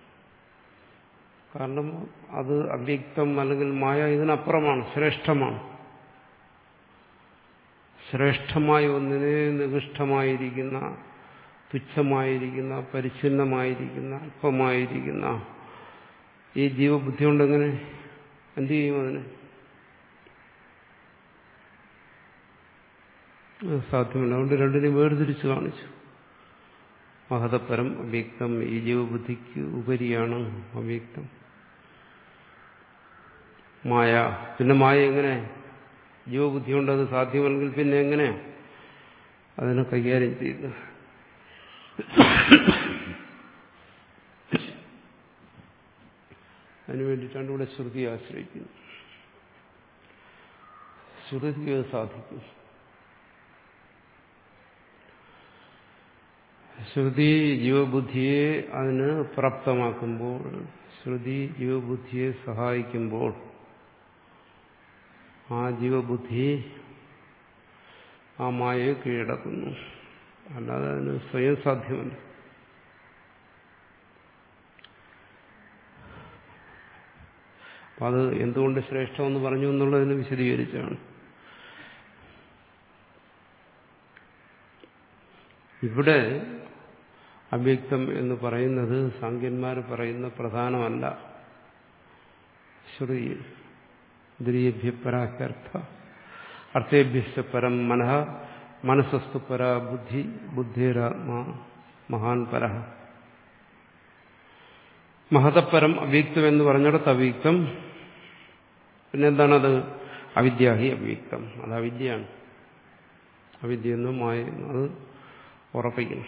Speaker 1: കാരണം അത് അവ്യക്തം അല്ലെങ്കിൽ മായ ഇതിനപ്പുറമാണ് ശ്രേഷ്ഠമാണ് ശ്രേഷ്ഠമായ ഒന്നിനെ നികൃഷ്ടമായിരിക്കുന്ന തുച്ഛമായിരിക്കുന്ന പരിച്ഛിന്നമായിരിക്കുന്ന അല്പമായിരിക്കുന്ന ഈ ജീവബുദ്ധി കൊണ്ടെങ്ങനെ എന്തു ചെയ്യും അതിനെ സാധ്യമല്ല അതുകൊണ്ട് രണ്ടിനെയും വേർതിരിച്ച് കാണിച്ചു മഹതപരം അവ്യക്തം ഈ ജീവബുദ്ധിക്ക് ഉപരിയാണ് അവ്യക്തം മായ പിന്നെ മായ എങ്ങനെ ജീവബുദ്ധി കൊണ്ട് അത് സാധ്യമല്ലെങ്കിൽ പിന്നെ എങ്ങനെ അതിനെ കൈകാര്യം ചെയ്യുന്നു അതിനു വേണ്ടിയിട്ടാണ് ഇവിടെ ശ്രുതി ആശ്രയിക്കുന്നത് ശ്രുതിക്ക് അത് സാധിക്കും ശ്രുതി ജീവബുദ്ധിയെ അതിന് പ്രാപ്തമാക്കുമ്പോൾ ശ്രുതി ജീവബുദ്ധിയെ സഹായിക്കുമ്പോൾ ആ ജീവബുദ്ധി ആ മായയെ കീഴടക്കുന്നു അല്ലാതെ അതിന് സ്വയം സാധ്യമല്ല അപ്പം അത് എന്തുകൊണ്ട് ശ്രേഷ്ഠമെന്ന് പറഞ്ഞു എന്നുള്ളതിന് വിശദീകരിച്ചാണ് ഇവിടെ അവ്യക്തം എന്ന് പറയുന്നത് സാങ്കന്മാർ പറയുന്ന പ്രധാനമല്ല ശ്രുതിയിൽ ദ്രിയഭ്യപരാഹ്യർത്ഥ അർത്ഥേഭ്യസ്ഥ പരം മനഃ മനസ്സസ്തു പര ബുദ്ധി ബുദ്ധിരാത്മാ മഹാൻ പര മഹതപരം അവ്യക്തം എന്ന് പറഞ്ഞിടത്ത് അവ്യക്തം പിന്നെന്താണത് അവിദ്യാഹി അവ്യക്തം അത് അവിദ്യയാണ് അവിദ്യ എന്നും മായ അത് ഉറപ്പിക്കണം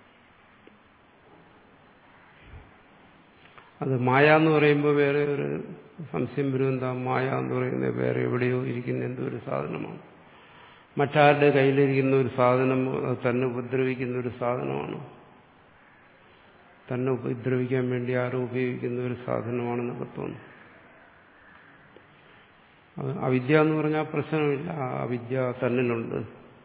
Speaker 1: അത് മായ എന്ന് പറയുമ്പോൾ വേറെ ഒരു സംശയം വരും എന്താ മായ എന്ന് പറയുന്നത് വേറെ എവിടെയോ ഇരിക്കുന്ന എന്തോ ഒരു സാധനമാണ് മറ്റാരുടെ കയ്യിലിരിക്കുന്ന ഒരു സാധനം അത് തന്നെ ഉപദ്രവിക്കുന്ന ഒരു സാധനമാണ് തന്നെ ഉപദ്രവിക്കാൻ വേണ്ടി ആരും ഉപയോഗിക്കുന്ന ഒരു സാധനമാണെന്നൊക്കെ തോന്നും അവിദ്യ എന്ന് പറഞ്ഞാൽ പ്രശ്നമില്ല ആ അവിദ്യ തന്നിലുണ്ട്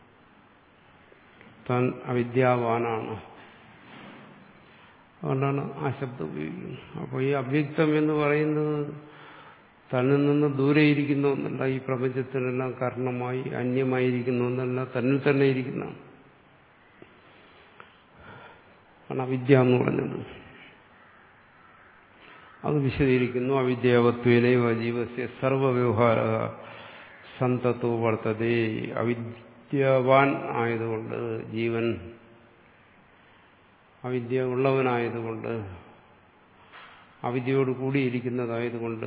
Speaker 1: താൻ അവിദ്യാവാനാണ് അതുകൊണ്ടാണ് ആ ശബ്ദം ഉപയോഗിക്കുന്നത് അപ്പോൾ ഈ അവ്യക്തം എന്ന് പറയുന്നത് തന്നിൽ നിന്ന് ദൂരെ ഇരിക്കുന്ന ഒന്നല്ല ഈ പ്രപഞ്ചത്തിനെല്ലാം കാരണമായി അന്യമായിരിക്കുന്ന ഒന്നല്ല തന്നിൽ തന്നെ ഇരിക്കുന്നതാണ് ആണ് അവിദ്യ എന്ന് പറഞ്ഞത് അത് വിശദീകരിക്കുന്നു അവിദ്യാവത്വേനൈവ ജീവസ്യ സർവവ്യവഹാര സന്തത്തോ വർത്തതേ അവിദ്യവാൻ ആയതുകൊണ്ട് ജീവൻ അവിദ്യ ഉള്ളവനായതുകൊണ്ട് അവിദ്യയോട് കൂടിയിരിക്കുന്നതായതുകൊണ്ട്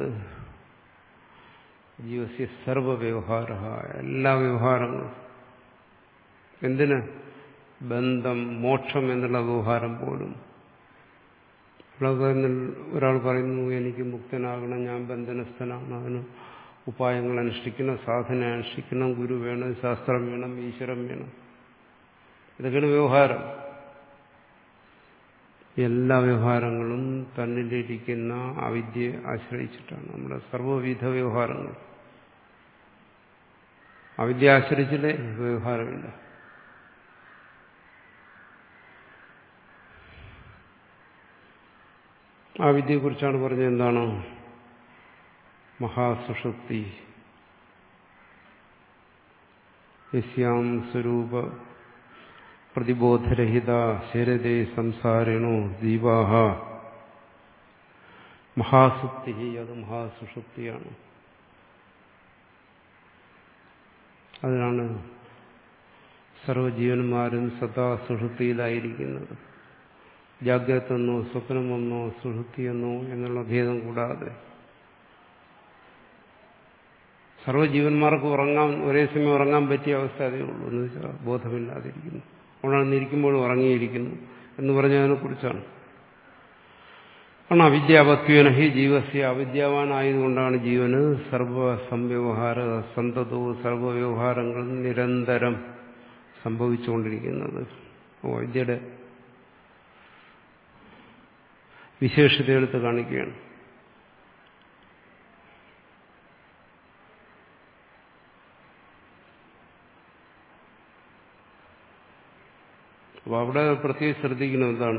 Speaker 1: ജീവസ്യ സർവവ്യവഹാര എല്ലാ വ്യവഹാരങ്ങളും എന്തിന് ബന്ധം മോക്ഷം എന്നുള്ള വ്യവഹാരം പോലും ഒരാൾ പറയുന്നു എനിക്ക് മുക്തനാകണം ഞാൻ ബന്ധനസ്ഥനാണ് അതിന് ഉപായങ്ങൾ അനുഷ്ഠിക്കണം സാധന അനുഷ്ഠിക്കണം ഗുരു വേണം ശാസ്ത്രം വേണം ഈശ്വരം വേണം ഇതൊക്കെയാണ് വ്യവഹാരം എല്ലാ വ്യവഹാരങ്ങളും തന്നിലിരിക്കുന്ന അവിദ്യയെ ആശ്രയിച്ചിട്ടാണ് നമ്മുടെ സർവ്വവിധ വ്യവഹാരങ്ങൾ അവിദ്യ ആശ്രയിച്ചിട്ടേ വ്യവഹാരമില്ല ആ വിദ്യയെക്കുറിച്ചാണ് പറഞ്ഞത് എന്താണ് മഹാസുഷുപ്തി യസ്യാം സ്വരൂപ പ്രതിബോധരഹിത ശരതേ സംസാരിണോ ദീപാഹ മഹാസുപ്തി അത് മഹാസുഷുപ്തിയാണ് അതിനാണ് സർവജീവന്മാരും സദാ സുഷുപ്തിയിലായിരിക്കുന്നത് ജാഗ്രതെന്നോ സ്വപ്നമെന്നോ സുഷുപ്തിയെന്നോ എന്നുള്ള ഭേദം കൂടാതെ സർവ്വജീവന്മാർക്ക് ഉറങ്ങാൻ ഒരേ സമയം ഉറങ്ങാൻ പറ്റിയ അവസ്ഥ അതേ ഉള്ളൂ എന്ന് വെച്ചാൽ ബോധമില്ലാതിരിക്കുന്നു ഉണർന്നിരിക്കുമ്പോഴും ഉറങ്ങിയിരിക്കുന്നു എന്ന് പറഞ്ഞതിനെ കുറിച്ചാണ് കാരണം അവിദ്യാപത്വേന ഹി ജീവസ്യ അവിദ്യാവാനായതുകൊണ്ടാണ് ജീവന് സർവസംവ്യവഹാര സന്തതവും സർവവ്യവഹാരങ്ങളും നിരന്തരം സംഭവിച്ചുകൊണ്ടിരിക്കുന്നത് വിദ്യയുടെ വിശേഷതയെടുത്ത് കാണിക്കുകയാണ് അപ്പോൾ അവിടെ പ്രത്യേകം ശ്രദ്ധിക്കണം എന്താണ്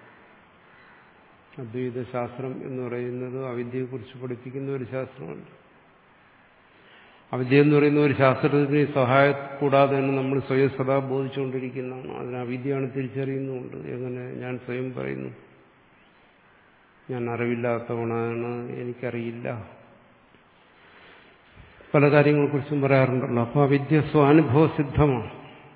Speaker 1: അദ്വൈത ശാസ്ത്രം എന്ന് പറയുന്നത് അവിദ്യയെക്കുറിച്ച് പഠിപ്പിക്കുന്ന ഒരു ശാസ്ത്രമല്ല അവിദ്യ എന്ന് പറയുന്ന ഒരു ശാസ്ത്രത്തിന് സഹായ കൂടാതെ തന്നെ നമ്മൾ സ്വയം സദാ ബോധിച്ചുകൊണ്ടിരിക്കുന്നതാണ് അതിന് അവിദ്യയാണ് തിരിച്ചറിയുന്നുണ്ട് എങ്ങനെ ഞാൻ സ്വയം പറയുന്നു ഞാൻ അറിവില്ലാത്തവണാണ് എനിക്കറിയില്ല പല കാര്യങ്ങളെക്കുറിച്ചും പറയാറുണ്ടല്ലോ അപ്പോൾ അവിദ്യ സ്വാനുഭവ സിദ്ധമാണ്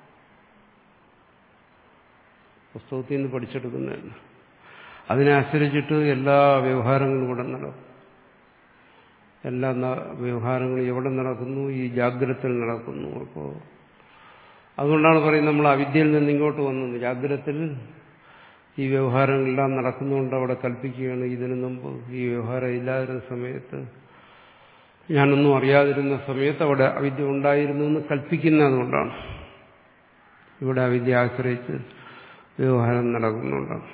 Speaker 1: പുസ്തകത്തിൽ നിന്ന് പഠിച്ചെടുക്കുന്നതല്ല അതിനെ ആശ്രയിച്ചിട്ട് എല്ലാ വ്യവഹാരങ്ങളും ഇവിടെ നടക്കും എല്ലാ വ്യവഹാരങ്ങളും എവിടെ നടക്കുന്നു ഈ ജാഗ്രതയിൽ നടക്കുന്നു അപ്പോൾ അതുകൊണ്ടാണ് പറയുന്നത് നമ്മൾ അവിദ്യയിൽ നിന്ന് ഇങ്ങോട്ട് വന്നത് ജാഗ്രതത്തിൽ ഈ വ്യവഹാരങ്ങളെല്ലാം നടക്കുന്നുകൊണ്ട് അവിടെ കൽപ്പിക്കുകയാണ് ഇതിനു മുമ്പ് ഈ വ്യവഹാരം ഇല്ലാതിരുന്ന സമയത്ത് ഞാനൊന്നും അറിയാതിരുന്ന സമയത്ത് അവിടെ അവിദ്യ ഉണ്ടായിരുന്നു എന്ന് കൽപ്പിക്കുന്നതുകൊണ്ടാണ് ഇവിടെ അവിദ്യ ആശ്രയിച്ച് വ്യവഹാരം നടക്കുന്നുണ്ടാണ്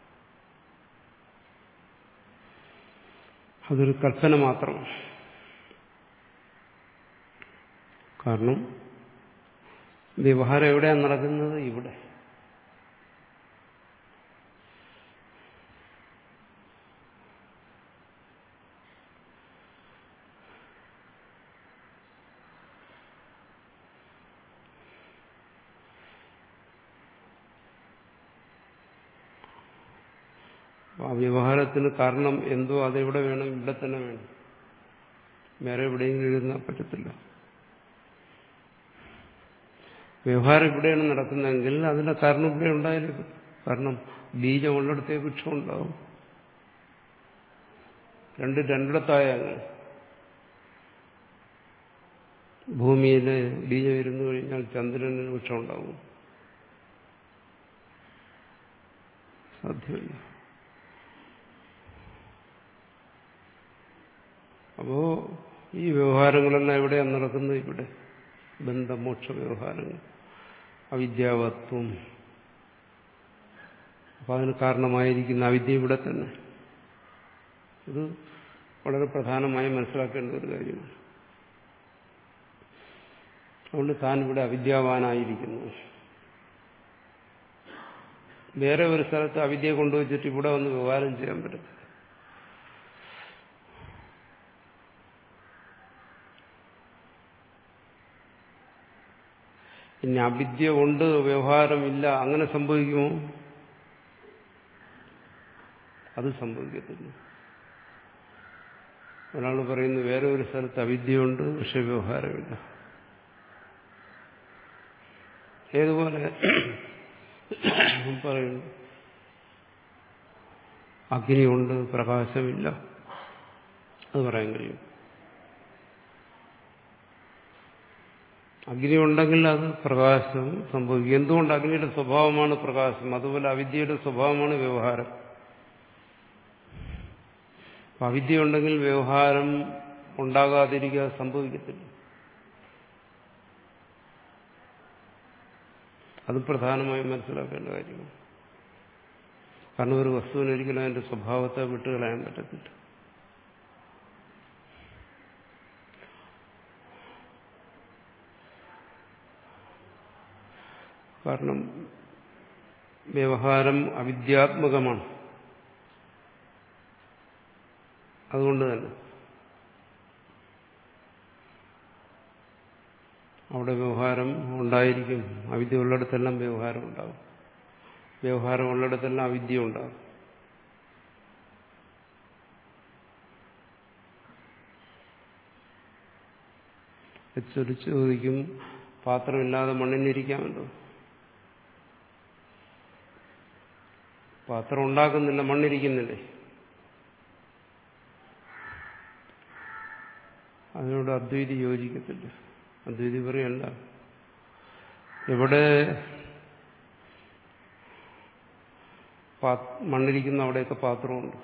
Speaker 1: അതൊരു കൽപ്പന മാത്രമാണ് കാരണം വ്യവഹാരം എവിടെയാണ് നടക്കുന്നത് ഇവിടെ ആ വ്യവഹാരത്തിന് കാരണം എന്തോ അതെവിടെ വേണം ഇവിടെ തന്നെ വേണം വേറെ എവിടെയെങ്കിലും എഴുതാൻ പറ്റത്തില്ല വ്യവഹാരം ഇവിടെയാണ് നടക്കുന്നതെങ്കിൽ അതിന്റെ കാരണം ഇവിടെ ഉണ്ടായാലും കാരണം ബീജം ഉള്ളിടത്തേ വൃക്ഷം ഉണ്ടാവും രണ്ട് രണ്ടിടത്തായാൽ ഭൂമിയിൽ ബീജം ഇരുന്നു കഴിഞ്ഞാൽ ചന്ദ്രന് വൃക്ഷം ഉണ്ടാവും സാധ്യമല്ല അപ്പോ ഈ വ്യവഹാരങ്ങളെല്ലാം എവിടെയാണ് നടക്കുന്നത് ഇവിടെ ബന്ധമോക്ഷ വ്യവഹാരങ്ങൾ അവിദ്യാവത്വം അപ്പൊ അതിന് കാരണമായിരിക്കുന്ന അവിദ്യ ഇവിടെ തന്നെ ഇത് വളരെ പ്രധാനമായി മനസ്സിലാക്കേണ്ട ഒരു കാര്യമാണ് അതുകൊണ്ട് താൻ ഇവിടെ അവിദ്യാവാനായിരിക്കുന്നു വേറെ ഒരു സ്ഥലത്ത് അവിദ്യയെ കൊണ്ടുവച്ചിട്ട് ഇവിടെ വന്ന് വ്യവഹാരം ചെയ്യാൻ പറ്റും പിന്നെ അവിദ്യ കൊണ്ട് വ്യവഹാരമില്ല അങ്ങനെ സംഭവിക്കുമോ അത് സംഭവിക്കത്തില്ല ഒരാൾ പറയുന്നു വേറെ ഒരു സ്ഥലത്ത് അവിദ്യയുണ്ട് പക്ഷെ വ്യവഹാരമില്ല ഏതുപോലെ പറയുന്നു അഗ്നിയുണ്ട് പ്രകാശമില്ല അത് പറയാൻ കഴിയും അഗ്നി ഉണ്ടെങ്കിൽ അത് പ്രകാശം സംഭവിക്കും എന്തുകൊണ്ട് അഗ്നിയുടെ സ്വഭാവമാണ് പ്രകാശം അതുപോലെ അവിദ്യയുടെ സ്വഭാവമാണ് വ്യവഹാരം അവിദ്യ ഉണ്ടെങ്കിൽ വ്യവഹാരം ഉണ്ടാകാതിരിക്കുക സംഭവിക്കത്തില്ല അത് പ്രധാനമായും മനസ്സിലാക്കേണ്ട കാര്യമാണ് കാരണം ഒരു വസ്തുവിന് ഒരിക്കലും അതിന്റെ സ്വഭാവത്തെ വിട്ടുകളയാൻ പറ്റത്തില്ല കാരണം വ്യവഹാരം അവിദ്യാത്മകമാണ് അതുകൊണ്ട് തന്നെ അവിടെ വ്യവഹാരം ഉണ്ടായിരിക്കും അവിദ്യ ഉള്ളിടത്തെല്ലാം വ്യവഹാരം ഉണ്ടാകും വ്യവഹാരം ഉള്ളിടത്തെല്ലാം അവിദ്യ ഉണ്ടാകും വെച്ചൊരു ചോദിക്കും പാത്രമില്ലാതെ മണ്ണിനിരിക്കാമല്ലോ പാത്രം ഉണ്ടാക്കുന്നില്ല മണ്ണിരിക്കുന്നില്ലേ അതിനോട് അദ്വൈതി യോജിക്കത്തില്ല അദ്വൈതി പറയണ്ട എവിടെ മണ്ണിരിക്കുന്ന അവിടെയൊക്കെ പാത്രമുണ്ട്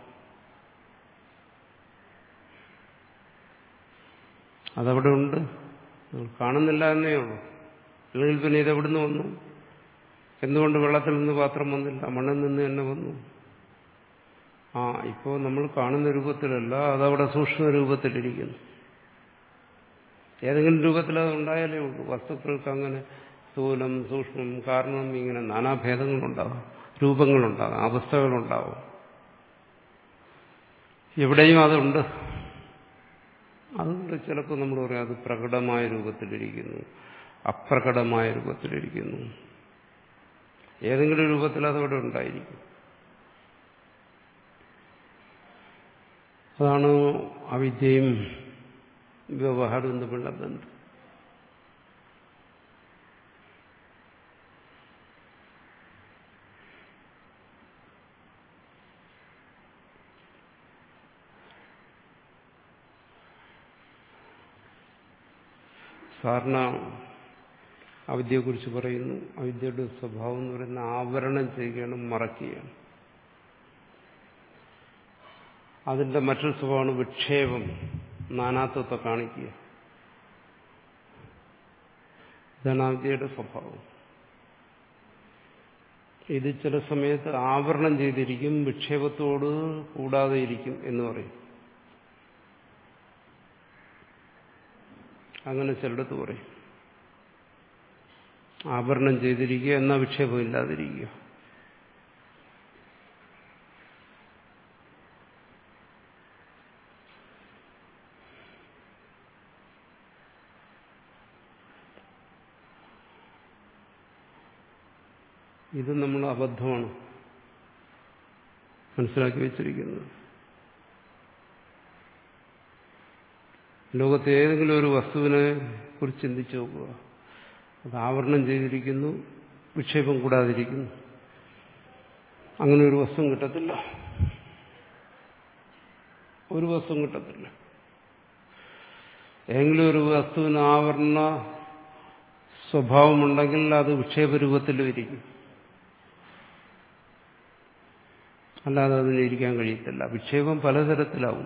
Speaker 1: അതവിടെ ഉണ്ട് കാണുന്നില്ല എന്നേ ഉള്ളൂ അല്ലെങ്കിൽ പിന്നെ ഇത് എവിടുന്ന് വന്നു എന്തുകൊണ്ട് വെള്ളത്തിൽ നിന്ന് പാത്രം വന്നില്ല മണ്ണിൽ നിന്ന് തന്നെ വന്നു ആ ഇപ്പോൾ നമ്മൾ കാണുന്ന രൂപത്തിലല്ല അതവിടെ സൂക്ഷ്മ രൂപത്തിലിരിക്കുന്നു ഏതെങ്കിലും രൂപത്തിൽ അത് ഉണ്ടായാലേ ഉള്ളൂ വസ്തുക്കൾക്ക് അങ്ങനെ സ്ഥൂലം സൂക്ഷ്മം കാരണം ഇങ്ങനെ നാനാഭേദങ്ങളുണ്ടാകും രൂപങ്ങളുണ്ടാകും അവസ്ഥകളുണ്ടാവും എവിടെയും അതുണ്ട് അതുകൊണ്ട് ചിലപ്പോൾ നമ്മൾ പറയാം അത് പ്രകടമായ രൂപത്തിലിരിക്കുന്നു അപ്രകടമായ രൂപത്തിലിരിക്കുന്നു ഏതെങ്കിലും രൂപത്തിൽ അതവിടെ ഉണ്ടായിരിക്കും അതാണ് അവിദ്യയും വ്യവഹാരവും തമ്മിലുള്ള ബന്ധം സാറിന അവിദ്യയെക്കുറിച്ച് പറയുന്നു അവിദ്യയുടെ സ്വഭാവം എന്ന് പറയുന്ന ആവരണം ചെയ്യുകയാണ് മറക്കുകയാണ് അതിന്റെ മറ്റൊരു സ്വഭാവമാണ് വിക്ഷേപം നാനാത്വത്തെ കാണിക്കുക ഇതാണ് അവിദ്യയുടെ സ്വഭാവം ഇത് ചില സമയത്ത് ആവരണം ചെയ്തിരിക്കും വിക്ഷേപത്തോട് കൂടാതെ ഇരിക്കും എന്ന് പറയും അങ്ങനെ ചിലടത്ത് പറയും ആഭരണം ചെയ്തിരിക്കുക എന്ന വിക്ഷേപം ഇല്ലാതിരിക്കുക ഇത് നമ്മൾ അബദ്ധമാണ് മനസ്സിലാക്കി വെച്ചിരിക്കുന്നത് ലോകത്തെ ഏതെങ്കിലും ഒരു വസ്തുവിനെ കുറിച്ച് ചിന്തിച്ചു നോക്കുക അത് ആവരണം ചെയ്തിരിക്കുന്നു വിക്ഷേപം കൂടാതിരിക്കുന്നു അങ്ങനെ ഒരു വസ്തു കിട്ടത്തില്ല ഒരു വസ്തു കിട്ടത്തില്ല ഏതെങ്കിലും ഒരു വസ്തുവിന് ആവരണ സ്വഭാവമുണ്ടെങ്കിൽ അത് വിക്ഷേപരൂപത്തിലും ഇരിക്കും അല്ലാതെ അതിന് ഇരിക്കാൻ കഴിയത്തില്ല വിക്ഷേപം പലതരത്തിലാവും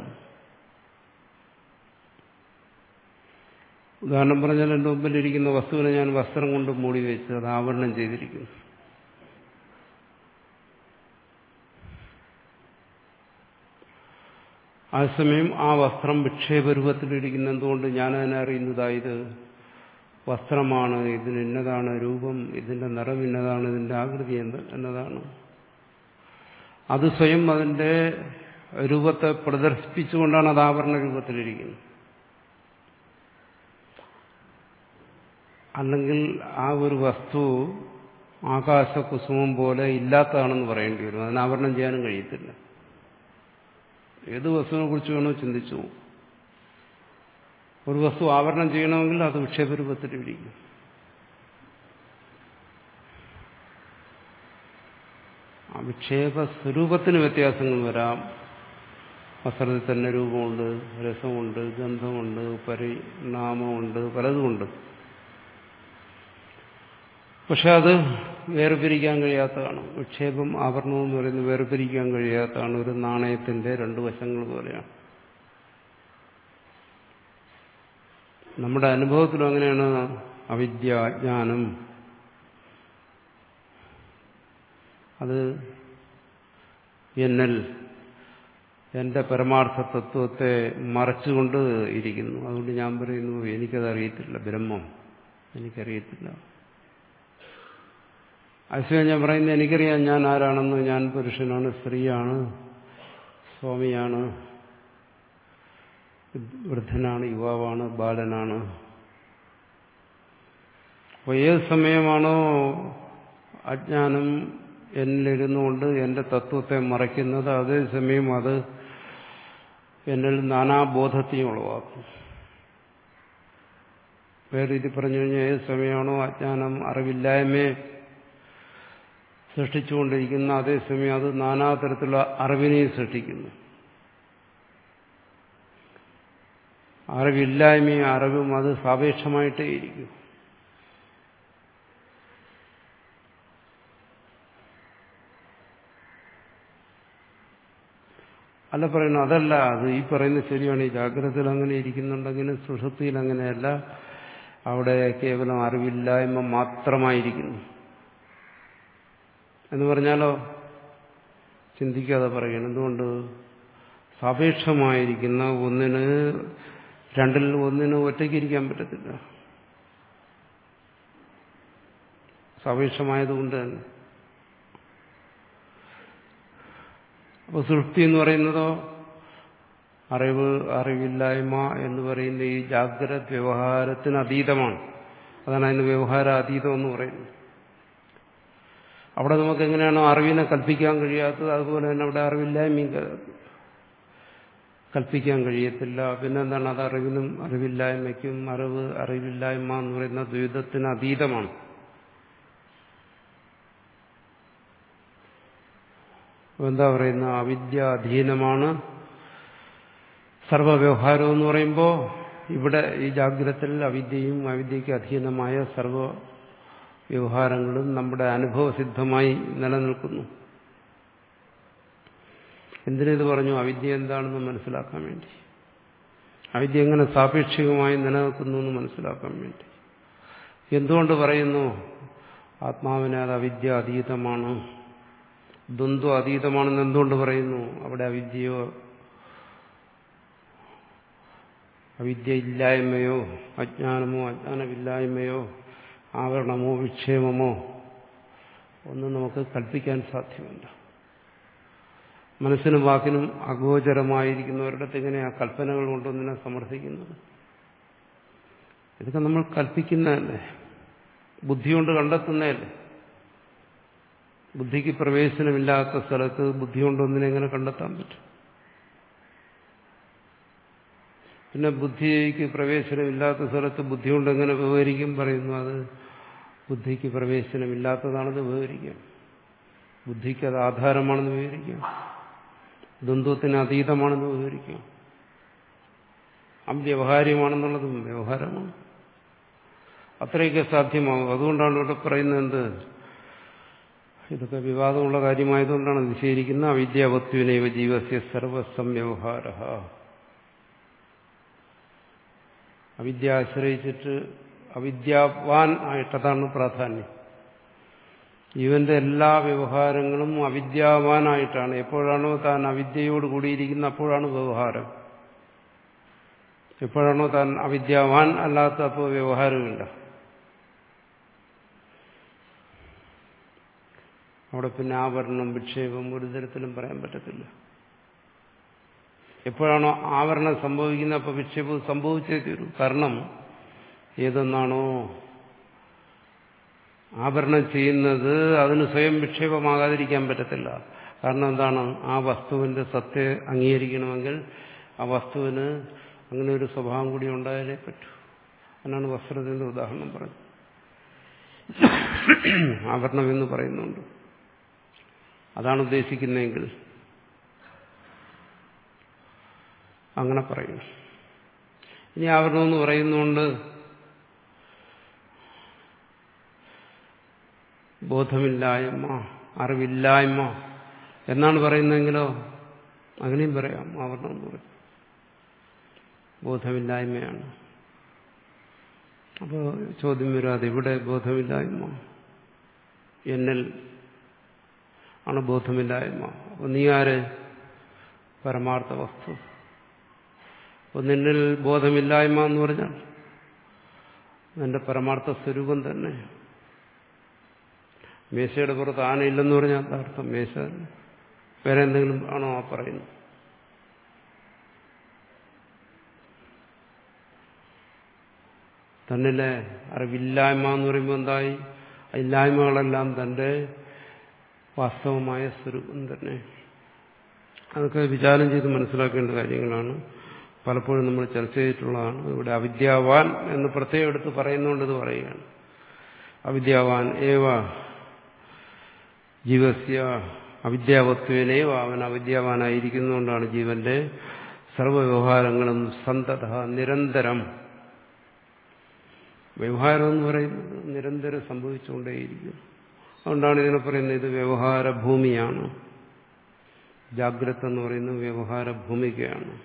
Speaker 1: ഉദാഹരണം പറഞ്ഞാൽ എൻ്റെ മുമ്പിലിരിക്കുന്ന വസ്തുവിനെ ഞാൻ വസ്ത്രം കൊണ്ട് മൂടി വെച്ച് അത് ആവരണം ചെയ്തിരിക്കുന്നു അതേസമയം ആ വസ്ത്രം വിക്ഷേപരൂപത്തിലിരിക്കുന്ന എന്തുകൊണ്ട് ഞാനതിനെ അറിയുന്നതായത് വസ്ത്രമാണ് ഇതിന് ഇന്നതാണ് രൂപം ഇതിന്റെ നിറം ഇന്നതാണ് ഇതിന്റെ ആകൃതി എന്നതാണ് അത് സ്വയം അതിന്റെ രൂപത്തെ പ്രദർശിപ്പിച്ചുകൊണ്ടാണ് അത് ആവരണ രൂപത്തിലിരിക്കുന്നത് അല്ലെങ്കിൽ ആ ഒരു വസ്തു ആകാശകുസുമം പോലെ ഇല്ലാത്തതാണെന്ന് പറയേണ്ടി വരും അതിന് ആവരണം ചെയ്യാനും കഴിയത്തില്ല ഏത് വസ്തുവിനെ കുറിച്ച് വേണോ ചിന്തിച്ചു ഒരു വസ്തു ആവരണം ചെയ്യണമെങ്കിൽ അത് വിക്ഷേപരൂപത്തിലിരിക്കും ആ വിക്ഷേപ സ്വരൂപത്തിന് വ്യത്യാസങ്ങൾ വരാം വസ്ത്രത്തിൽ തന്നെ രൂപമുണ്ട് രസമുണ്ട് ഗന്ധമുണ്ട് പരിണാമമുണ്ട് പലതുമുണ്ട് പക്ഷെ അത് വേർപിരിക്കാൻ കഴിയാത്തതാണ് വിക്ഷേപം ആവരണം എന്ന് പറയുന്നത് വേർപിരിക്കാൻ കഴിയാത്തതാണ് ഒരു നാണയത്തിന്റെ രണ്ടു വശങ്ങൾ പോലെയാണ് നമ്മുടെ അനുഭവത്തിലും അങ്ങനെയാണ് അവിദ്യ അജ്ഞാനം അത് എന്നൽ എന്റെ പരമാർത്ഥ തത്വത്തെ മറച്ചുകൊണ്ട് ഇരിക്കുന്നു അതുകൊണ്ട് ഞാൻ പറയുന്നു എനിക്കത് അറിയത്തില്ല ബ്രഹ്മം എനിക്കറിയത്തില്ല അശ്വം ഞാൻ പറയുന്നത് എനിക്കറിയാം ഞാൻ ആരാണെന്ന് ഞാൻ പുരുഷനാണ് സ്ത്രീയാണ് സ്വാമിയാണ് വൃദ്ധനാണ് യുവാവാണ് ബാലനാണ് അപ്പോൾ ഏത് സമയമാണോ അജ്ഞാനം എന്നിലിരുന്നുകൊണ്ട് എൻ്റെ തത്വത്തെ മറയ്ക്കുന്നത് അതേസമയം അത് എന്നിൽ നാനാബോധത്തെയും ഉളവാക്കും വേറെ രീതി പറഞ്ഞു കഴിഞ്ഞാൽ ഏത് സമയമാണോ അജ്ഞാനം അറിവില്ലായ്മയെ സൃഷ്ടിച്ചുകൊണ്ടിരിക്കുന്ന അതേസമയം അത് നാനാതരത്തിലുള്ള അറിവിനെയും സൃഷ്ടിക്കുന്നു അറിവില്ലായ്മയും അറിവും അത് സാപേക്ഷമായിട്ടേ ഇരിക്കും അല്ല പറയുന്നു അതല്ല അത് ഈ പറയുന്നത് ശരിയാണ് ഈ ജാഗ്രതയിൽ അങ്ങനെ ഇരിക്കുന്നുണ്ടെങ്കിലും സുഷുപ്തിയിൽ അങ്ങനെയല്ല അവിടെ കേവലം അറിവില്ലായ്മ മാത്രമായിരിക്കുന്നു എന്ന് പറഞ്ഞാലോ ചിന്തിക്കാതെ പറയണം എന്തുകൊണ്ട് സാപേക്ഷമായിരിക്കുന്ന ഒന്നിന് രണ്ടിൽ ഒന്നിന് ഒറ്റയ്ക്ക് ഇരിക്കാൻ പറ്റത്തില്ല സാപേക്ഷമായതുകൊണ്ട് തന്നെ അപ്പോൾ സൃഷ്ടി എന്ന് പറയുന്നതോ അറിവ് അറിവില്ലായ്മ എന്ന് പറയുന്ന ഈ ജാഗ്രത വ്യവഹാരത്തിന് അതീതമാണ് അതാണ് അതിന് വ്യവഹാര അതീതം എന്ന് പറയുന്നത് അവിടെ നമുക്ക് എങ്ങനെയാണോ അറിവിനെ കൽപ്പിക്കാൻ കഴിയാത്തത് അതുപോലെ തന്നെ അവിടെ അറിവില്ലായ്മയും കൽപ്പിക്കാൻ കഴിയത്തില്ല പിന്നെന്താണ് അത് അറിവിനും അറിവില്ലായ്മയ്ക്കും അറിവ് അറിവില്ലായ്മ എന്ന് പറയുന്ന ദ്വൈതത്തിന് അതീതമാണ് എന്താ പറയുന്ന അവിദ്യ അധീനമാണ് സർവവ്യവഹാരം എന്ന് പറയുമ്പോൾ ഇവിടെ ഈ ജാഗ്രതത്തിൽ അവിദ്യയും അവിദ്യയ്ക്ക് അധീനമായ സർവ വ്യവഹാരങ്ങളും നമ്മുടെ അനുഭവസിദ്ധമായി നിലനിൽക്കുന്നു എന്തിനത് പറഞ്ഞു അവിദ്യ എന്താണെന്ന് മനസ്സിലാക്കാൻ വേണ്ടി അവിദ്യ എങ്ങനെ സാപേക്ഷികമായി നിലനിൽക്കുന്നു എന്ന് മനസ്സിലാക്കാൻ വേണ്ടി എന്തുകൊണ്ട് പറയുന്നു ആത്മാവിനെ അത് അവിദ്യ അതീതമാണ് ദ്വന്ദ്വ അതീതമാണെന്ന് എന്തുകൊണ്ട് പറയുന്നു അവിടെ അവിദ്യയോ അവിദ്യ ഇല്ലായ്മയോ അജ്ഞാനമോ അജ്ഞാനമില്ലായ്മയോ ആവരണമോ വിക്ഷേമമോ ഒന്നും നമുക്ക് കൽപ്പിക്കാൻ സാധ്യമല്ല മനസ്സിനും വാക്കിനും അഗോചരമായിരിക്കുന്നവരുടെ എങ്ങനെയാ കൽപ്പനകൾ കൊണ്ടൊന്നിനെ സമർത്ഥിക്കുന്നത് ഇതൊക്കെ നമ്മൾ കൽപ്പിക്കുന്നതല്ലേ ബുദ്ധി കൊണ്ട് കണ്ടെത്തുന്നതല്ലേ ബുദ്ധിക്ക് പ്രവേശനമില്ലാത്ത സ്ഥലത്ത് ബുദ്ധി കൊണ്ടൊന്നിനെ എങ്ങനെ കണ്ടെത്താൻ പറ്റും പിന്നെ ബുദ്ധിക്ക് പ്രവേശനമില്ലാത്ത സ്ഥലത്ത് ബുദ്ധി കൊണ്ട് എങ്ങനെ വിവരിക്കും പറയുന്നു അത് ബുദ്ധിക്ക് പ്രവേശനമില്ലാത്തതാണെന്ന് വിവരിക്കാം ബുദ്ധിക്ക് അത് ആധാരമാണെന്ന് വിവരിക്കാം ദ്വന്ദ്വത്തിന് അതീതമാണെന്ന് വിവരിക്കാം അവ്യവഹാര്യമാണെന്നുള്ളതും വ്യവഹാരമാണ് അത്രയൊക്കെ സാധ്യമാകും അതുകൊണ്ടാണ് ഇവിടെ പറയുന്നത് എന്ത് ഇതൊക്കെ വിവാദമുള്ള കാര്യമായതുകൊണ്ടാണ് നിഷേധിക്കുന്ന അവിദ്യാവത്വനൈവ ജീവസ്യ സർവസംവ്യവഹാര അവിദ്യ ആശ്രയിച്ചിട്ട് അവിദ്യാവാൻ ആയിട്ടതാണ് പ്രാധാന്യം ജീവന്റെ എല്ലാ വ്യവഹാരങ്ങളും അവിദ്യാവാനായിട്ടാണ് എപ്പോഴാണോ താൻ അവിദ്യയോട് കൂടിയിരിക്കുന്ന അപ്പോഴാണ് വ്യവഹാരം എപ്പോഴാണോ താൻ അവിദ്യാവാൻ അല്ലാത്ത അപ്പോൾ വ്യവഹാരമില്ല അവിടെ പിന്നെ ആവരണം വിക്ഷേപം ഒരു തരത്തിലും പറയാൻ പറ്റത്തില്ല എപ്പോഴാണോ ആവരണം സംഭവിക്കുന്നത് അപ്പോൾ വിക്ഷേപം സംഭവിച്ചേ തീരൂ കാരണം ഏതെന്നാണോ ആവരണം ചെയ്യുന്നത് അതിന് സ്വയം വിക്ഷേപമാകാതിരിക്കാൻ പറ്റത്തില്ല കാരണം എന്താണ് ആ വസ്തുവിന്റെ സത്യ അംഗീകരിക്കണമെങ്കിൽ ആ വസ്തുവിന് അങ്ങനെ ഒരു സ്വഭാവം കൂടി ഉണ്ടായാലേ പറ്റൂ എന്നാണ് വസ്ത്രത്തിന്റെ ഉദാഹരണം പറഞ്ഞത് ആവരണം എന്ന് പറയുന്നുണ്ട് അതാണ് ഉദ്ദേശിക്കുന്നതെങ്കിൽ അങ്ങനെ പറയുന്നു ഇനി ആവരണം എന്ന് പറയുന്നുകൊണ്ട് ബോധമില്ലായ്മ അറിവില്ലായ്മ എന്നാണ് പറയുന്നതെങ്കിലോ അങ്ങനെയും പറയാം ആവരണം എന്ന് പറയും ബോധമില്ലായ്മയാണ് അപ്പോൾ ചോദ്യം വരാതെ ഇവിടെ ബോധമില്ലായ്മ എന്നിൽ ആണ് ബോധമില്ലായ്മ അപ്പോൾ നീ ആര് പരമാർത്ഥ വസ്തു അപ്പോൾ നിന്നിൽ ബോധമില്ലായ്മ എന്ന് പറഞ്ഞാൽ നിന്റെ പരമാർത്ഥ സ്വരൂപം തന്നെ മേശയുടെ പുറത്ത് ആനയില്ലെന്ന് പറഞ്ഞാൽ എന്താ അർത്ഥം മേശ വേറെ എന്തെങ്കിലും ആണോ ആ പറയുന്നത് തന്നിലെ അറിവില്ലായ്മ എന്ന് പറയുമ്പോൾ എന്തായി ഇല്ലായ്മകളെല്ലാം തന്റെ വാസ്തവമായ സ്വരൂപം തന്നെ അതൊക്കെ വിചാരം ചെയ്ത് മനസ്സിലാക്കേണ്ട കാര്യങ്ങളാണ് പലപ്പോഴും നമ്മൾ ചർച്ച ചെയ്തിട്ടുള്ളതാണ് ഇവിടെ അവിദ്യാവാൻ എന്ന് പ്രത്യേകം എടുത്ത് പറയുന്നുകൊണ്ട് ഇത് പറയുകയാണ് അവിദ്യാവാൻ ഏവ ജീവസ്യ അവിദ്യാവത്വേനേവ അവൻ അവിദ്യാവാനായിരിക്കുന്നതുകൊണ്ടാണ് ജീവന്റെ സർവ്വവ്യവഹാരങ്ങളും സന്തത നിരന്തരം വ്യവഹാരം എന്ന് പറയുന്നത് നിരന്തരം സംഭവിച്ചുകൊണ്ടേയിരിക്കും അതുകൊണ്ടാണ് ഇതിനെ പറയുന്നത് ഇത് വ്യവഹാര ഭൂമിയാണ് ജാഗ്രത എന്ന് പറയുന്നത് വ്യവഹാര ഭൂമികയാണ്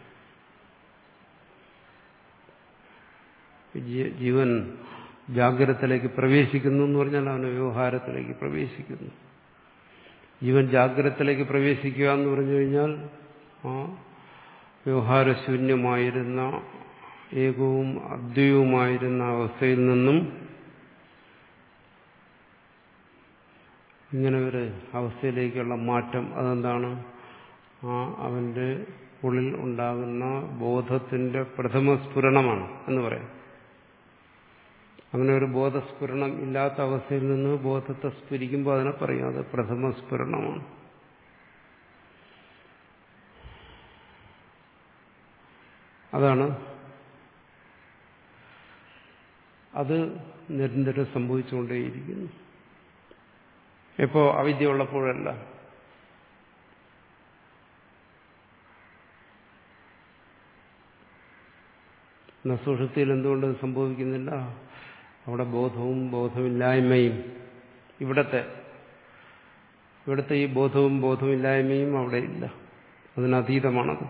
Speaker 1: ജീവൻ ജാഗ്രതത്തിലേക്ക് പ്രവേശിക്കുന്നു എന്ന് പറഞ്ഞാൽ അവന് വ്യവഹാരത്തിലേക്ക് പ്രവേശിക്കുന്നു ജീവൻ ജാഗ്രതത്തിലേക്ക് പ്രവേശിക്കുക എന്ന് പറഞ്ഞു കഴിഞ്ഞാൽ ആ വ്യവഹാരശൂന്യമായിരുന്ന ഏകവും അദ്വൈവുമായിരുന്ന അവസ്ഥയിൽ നിന്നും ഇങ്ങനെ ഒരു അവസ്ഥയിലേക്കുള്ള മാറ്റം അതെന്താണ് ആ അവന്റെ ഉള്ളിൽ ഉണ്ടാകുന്ന ബോധത്തിന്റെ പ്രഥമ സ്ഫുരണമാണ് എന്ന് പറയാം അങ്ങനെ ഒരു ബോധസ്ഫുരണം ഇല്ലാത്ത അവസ്ഥയിൽ നിന്ന് ബോധത്തെ സ്ഫുരിക്കുമ്പോൾ അതിനെ പറയും അത് പ്രഥമ സ്ഫുരണമാണ് അതാണ് അത് നിരന്തരം സംഭവിച്ചുകൊണ്ടേയിരിക്കുന്നു എപ്പോ അവിദ്യ ഉള്ളപ്പോഴല്ല സുഷുപ്തിയിൽ എന്തുകൊണ്ട് സംഭവിക്കുന്നില്ല അവിടെ ബോധവും ബോധമില്ലായ്മയും ഇവിടത്തെ ഇവിടുത്തെ ഈ ബോധവും ബോധമില്ലായ്മയും അവിടെ ഇല്ല അതിനതീതമാണത്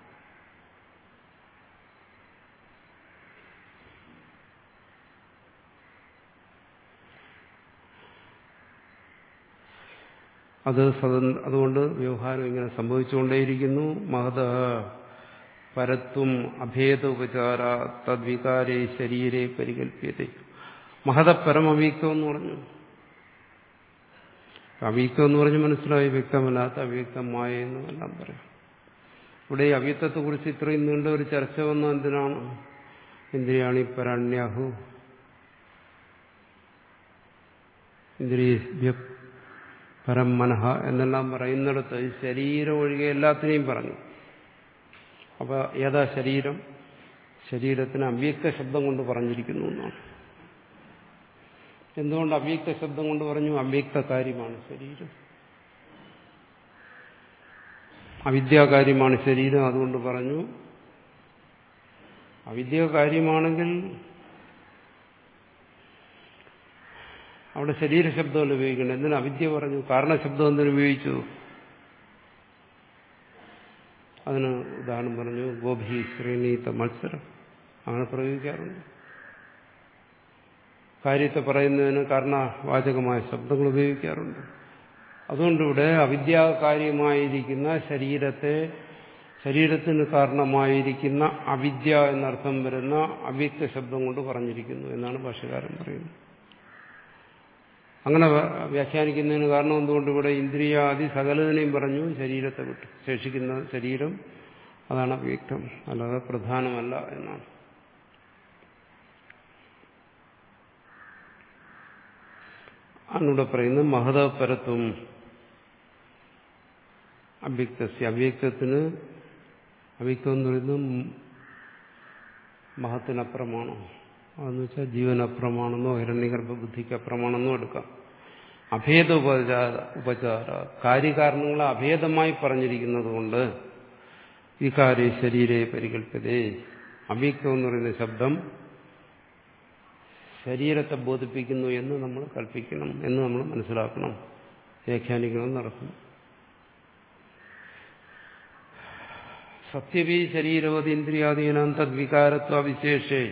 Speaker 1: അത് അതുകൊണ്ട് വ്യവഹാരം ഇങ്ങനെ സംഭവിച്ചുകൊണ്ടേയിരിക്കുന്നു മഹത പരത്വം അഭേദ ഉപചാര തദ്വികാരേ ശരീരെ പരികല്പ്യത മഹതപരം അവ്യക്തം എന്ന് പറഞ്ഞു അവ്യക്തം എന്ന് പറഞ്ഞ് മനസ്സിലായി വ്യക്തമല്ലാത്ത അവ്യക്തമായ എന്നെല്ലാം പറയാം ഇവിടെ ഈ അവ്യക്തത്തെക്കുറിച്ച് ഇത്രയും നീണ്ട ഒരു ചർച്ച വന്ന എന്തിനാണ് ഇന്ദ്രിയാണി പരാണ്യാഹു ഇന്ദ്രിയ പരം മനഃ എന്നെല്ലാം പറയുന്നിടത്ത് ശരീരം ഒഴികെ എല്ലാത്തിനെയും പറഞ്ഞു അപ്പൊ ഏതാ ശരീരം ശരീരത്തിന് അവ്യക്ത ശബ്ദം കൊണ്ട് പറഞ്ഞിരിക്കുന്നു എന്നാണ് എന്തുകൊണ്ട് അവ്യക്ത ശബ്ദം കൊണ്ട് പറഞ്ഞു അവ്യക്ത കാര്യമാണ് ശരീരം അവിദ്യാകാര്യമാണ് ശരീരം അതുകൊണ്ട് പറഞ്ഞു അവിദ്യാകാര്യമാണെങ്കിൽ അവിടെ ശരീരശബ്ദമല്ല ഉപയോഗിക്കണം എന്തിനാ അവിദ്യ പറഞ്ഞു കാരണശബ്ദം എന്തിനു ഉപയോഗിച്ചു അതിന് ഉദാഹരണം പറഞ്ഞു ഗോഭി ശ്രീനീത്ത മത്സരം അങ്ങനെ പ്രയോഗിക്കാറുണ്ട് കാര്യത്തെ പറയുന്നതിന് കാരണവാചകമായ ശബ്ദങ്ങൾ ഉപയോഗിക്കാറുണ്ട് അതുകൊണ്ടിവിടെ അവിദ്യാകാര്യമായിരിക്കുന്ന ശരീരത്തെ ശരീരത്തിന് കാരണമായിരിക്കുന്ന അവിദ്യ എന്നർത്ഥം വരുന്ന അവ്യക്ത ശബ്ദം കൊണ്ട് പറഞ്ഞിരിക്കുന്നു എന്നാണ് ഭാഷകാരൻ പറയുന്നത് അങ്ങനെ വ്യാഖ്യാനിക്കുന്നതിന് കാരണം എന്തുകൊണ്ട് ഇവിടെ ഇന്ദ്രിയാദി സകലതിനെയും പറഞ്ഞു ശരീരത്തെ വിട്ടു ശേഷിക്കുന്ന ശരീരം അതാണ് അവ്യക്തം അല്ലാതെ പ്രധാനമല്ല എന്നാണ് അന്നിവിടെ പറയുന്നത് മഹതപരത്വം അവ്യക്തസ്യ അവ്യക്തത്തിന് അവ്യക്തം എന്ന് പറയുന്നത് മഹത്തിനപ്പുറമാണോ അതെന്ന് വെച്ചാൽ ജീവനപ്പുറമാണെന്നോ ഹിരണ്യഗർഭ ബുദ്ധിക്ക് അപ്പുറമാണെന്നോ എടുക്കാം അഭേദ ഉപചാര ഉപചാര കാര്യകാരണങ്ങളെ അഭേദമായി പറഞ്ഞിരിക്കുന്നത് കൊണ്ട് ഈ കാര്യ ശരീരെ പരികല്പതേ അവ്യക്തം എന്ന് പറയുന്ന ശബ്ദം ശരീരത്തെ ബോധിപ്പിക്കുന്നു എന്ന് നമ്മൾ കൽപ്പിക്കണം എന്ന് നമ്മൾ മനസ്സിലാക്കണം വ്യാഖ്യാനിക്കണം നടക്കണം സത്യവി ശരീരവതി ഇന്ദ്രിയാധീനം തദ്വികാരത്വ വിശേഷേ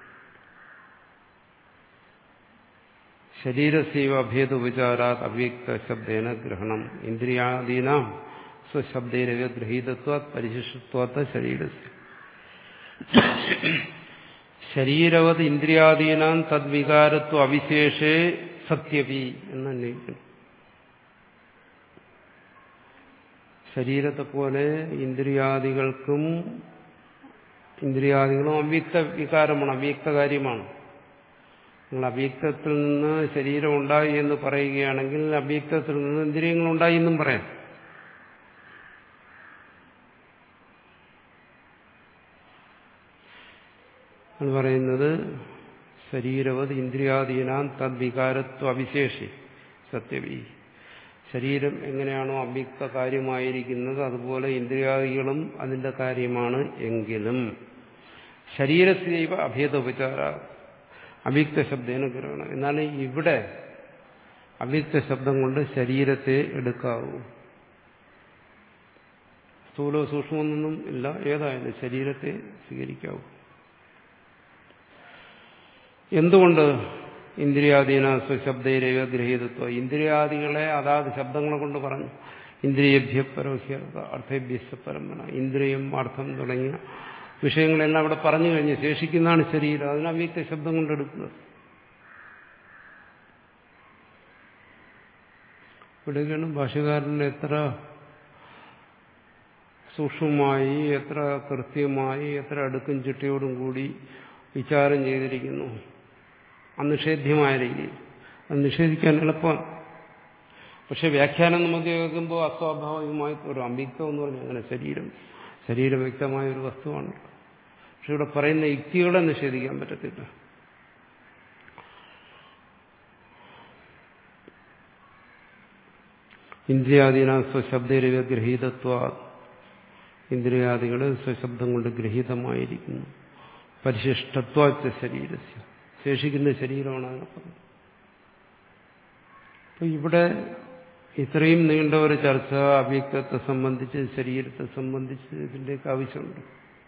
Speaker 1: ശരീരസീവ അഭേദോപചാരാത് അവ്യക്ത ശബ്ദേന ഗ്രഹണം ഇന്ദ്രിയാദീനാം സ്വശബ്ദേരവ ഗ്രഹീതത്വാത് പരിശിഷ്ടത്വാത്ത ശരീരസ്യ ശരീരവത് ഇന്ദ്രിയാദീനാം തദ്വികാരത്വ അവിശേഷേ സത്യവി എന്ന് അന്വയിക്കണം ശരീരത്തെ പോലെ ഇന്ദ്രിയാദികൾക്കും ഇന്ദ്രിയാദികളും അവ്യക്ത വികാരമാണ് അവ്യക്ത കാര്യമാണ് നിങ്ങൾ അവ്യക്തത്തിൽ നിന്ന് ശരീരം ഉണ്ടായി എന്ന് പറയുകയാണെങ്കിൽ അവ്യക്തത്തിൽ നിന്ന് ഇന്ദ്രിയങ്ങൾ ഉണ്ടായി എന്നും പറയാം എന്ന് പറയുന്നത് ശരീരവത് ഇന്ദ്രിയാധീനാം തദ്വികാരത്വ അവിശേഷി സത്യവി ശരീരം എങ്ങനെയാണോ അവ്യക്ത കാര്യമായിരിക്കുന്നത് അതുപോലെ ഇന്ദ്രിയാദികളും അതിന്റെ കാര്യമാണ് എങ്കിലും ശരീരസ്ഥൈവ അഭേദോപചാര അവ്യക്ത ശബ്ദേന ഗ്രഹണം എന്നാൽ ഇവിടെ അവ്യക്ത ശബ്ദം കൊണ്ട് ശരീരത്തെ എടുക്കാവൂ സ്ഥൂലോ സൂക്ഷ്മമൊന്നും ഇല്ല ഏതായാലും ശരീരത്തെ സ്വീകരിക്കാവൂ എന്തുകൊണ്ട് ഇന്ദ്രിയാധീന സ്വശബ്ദയിലേവ ഗ്രഹീതത്വ ഇന്ദ്രിയാദികളെ അതാത് ശബ്ദങ്ങളെ കൊണ്ട് പറഞ്ഞു ഇന്ദ്രിയഭ്യ പരോഹ്യ അർത്ഥഭ്യസ്യ പരമ്പര ഇന്ദ്രിയം അർത്ഥം തുടങ്ങിയ വിഷയങ്ങളെല്ലാം അവിടെ പറഞ്ഞു കഴിഞ്ഞ് ശേഷിക്കുന്നതാണ് ശരീരം അതിന് അവ്യക്ത ശബ്ദം കൊണ്ടെടുക്കുക ഇവിടെയൊക്കെയാണ് ഭാഷകാരൻ എത്ര സൂക്ഷ്മമായി എത്ര കൃത്യമായി എത്ര അടുക്കും ചിട്ടയോടും കൂടി വിചാരം ചെയ്തിരിക്കുന്നു അനിഷേധ്യമായ രീതിയിൽ അത് നിഷേധിക്കാൻ എളുപ്പമാണ് പക്ഷെ വ്യാഖ്യാനം നമുക്ക് കേൾക്കുമ്പോൾ അസ്വാഭാവികമായി ഒരു അമ്പിക്തം എന്ന് പറഞ്ഞാൽ അങ്ങനെ ശരീരം ശരീരം വ്യക്തമായ ഒരു വസ്തുവാണ് പക്ഷെ ഇവിടെ പറയുന്ന യുക്തികളെ നിഷേധിക്കാൻ പറ്റത്തില്ല ഇന്ദ്രിയാദീന സ്വശബ്ദരവ ഗ്രഹീതത്വ ഇന്ദ്രിയാദികൾ സ്വശബ്ദം കൊണ്ട് ഗ്രഹീതമായിരിക്കുന്നു പരിശിഷ്ടത്വാച്ച ശരീരസ്യ ശേഷിക്കുന്ന ശരീരമാണ് അതിനെ പറഞ്ഞത് അപ്പൊ ഇവിടെ ഇത്രയും നീണ്ട ഒരു ചർച്ച അവ്യക്തത്തെ സംബന്ധിച്ച് ശരീരത്തെ സംബന്ധിച്ച് ഇതിൻ്റെയൊക്കെ ആവശ്യമുണ്ട്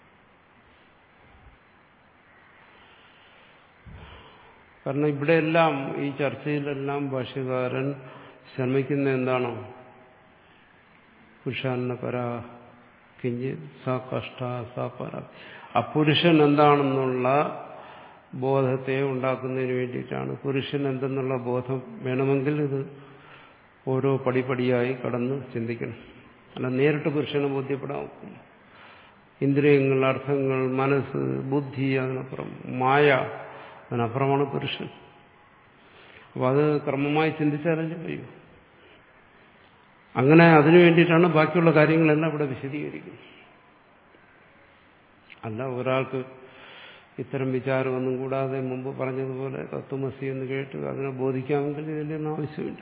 Speaker 1: കാരണം ഇവിടെയെല്ലാം ഈ ചർച്ചയിലെല്ലാം ഭാഷ്യകാരൻ ശ്രമിക്കുന്ന എന്താണോ പുരുഷാന്ന പര കിഞ്ച് സ കഷ്ട സ പര അപുരുഷൻ എന്താണെന്നുള്ള ബോധത്തെ ഉണ്ടാക്കുന്നതിന് വേണ്ടിയിട്ടാണ് പുരുഷൻ എന്തെന്നുള്ള ബോധം വേണമെങ്കിൽ ഇത് ഓരോ പടിപടിയായി കടന്ന് ചിന്തിക്കണം അല്ല നേരിട്ട് പുരുഷനെ ബോധ്യപ്പെടാൻ ഇന്ദ്രിയങ്ങൾ അർത്ഥങ്ങൾ മനസ്സ് ബുദ്ധി അതിനപ്പുറം മായ അതിനപ്പുറമാണ് പുരുഷൻ അപ്പം അത് ക്രമമായി ചിന്തിച്ചാലല്ലേ കഴിയൂ അങ്ങനെ അതിനു വേണ്ടിയിട്ടാണ് ബാക്കിയുള്ള കാര്യങ്ങളെല്ലാം ഇവിടെ വിശദീകരിക്കുന്നത് അല്ല ഒരാൾക്ക് ഇത്തരം വിചാരമൊന്നും കൂടാതെ മുമ്പ് പറഞ്ഞതുപോലെ തത്വമസി എന്ന് കേട്ട് അതിനെ ബോധിക്കാമെങ്കിൽ ഇതിൻ്റെ ഒന്നും ആവശ്യമില്ല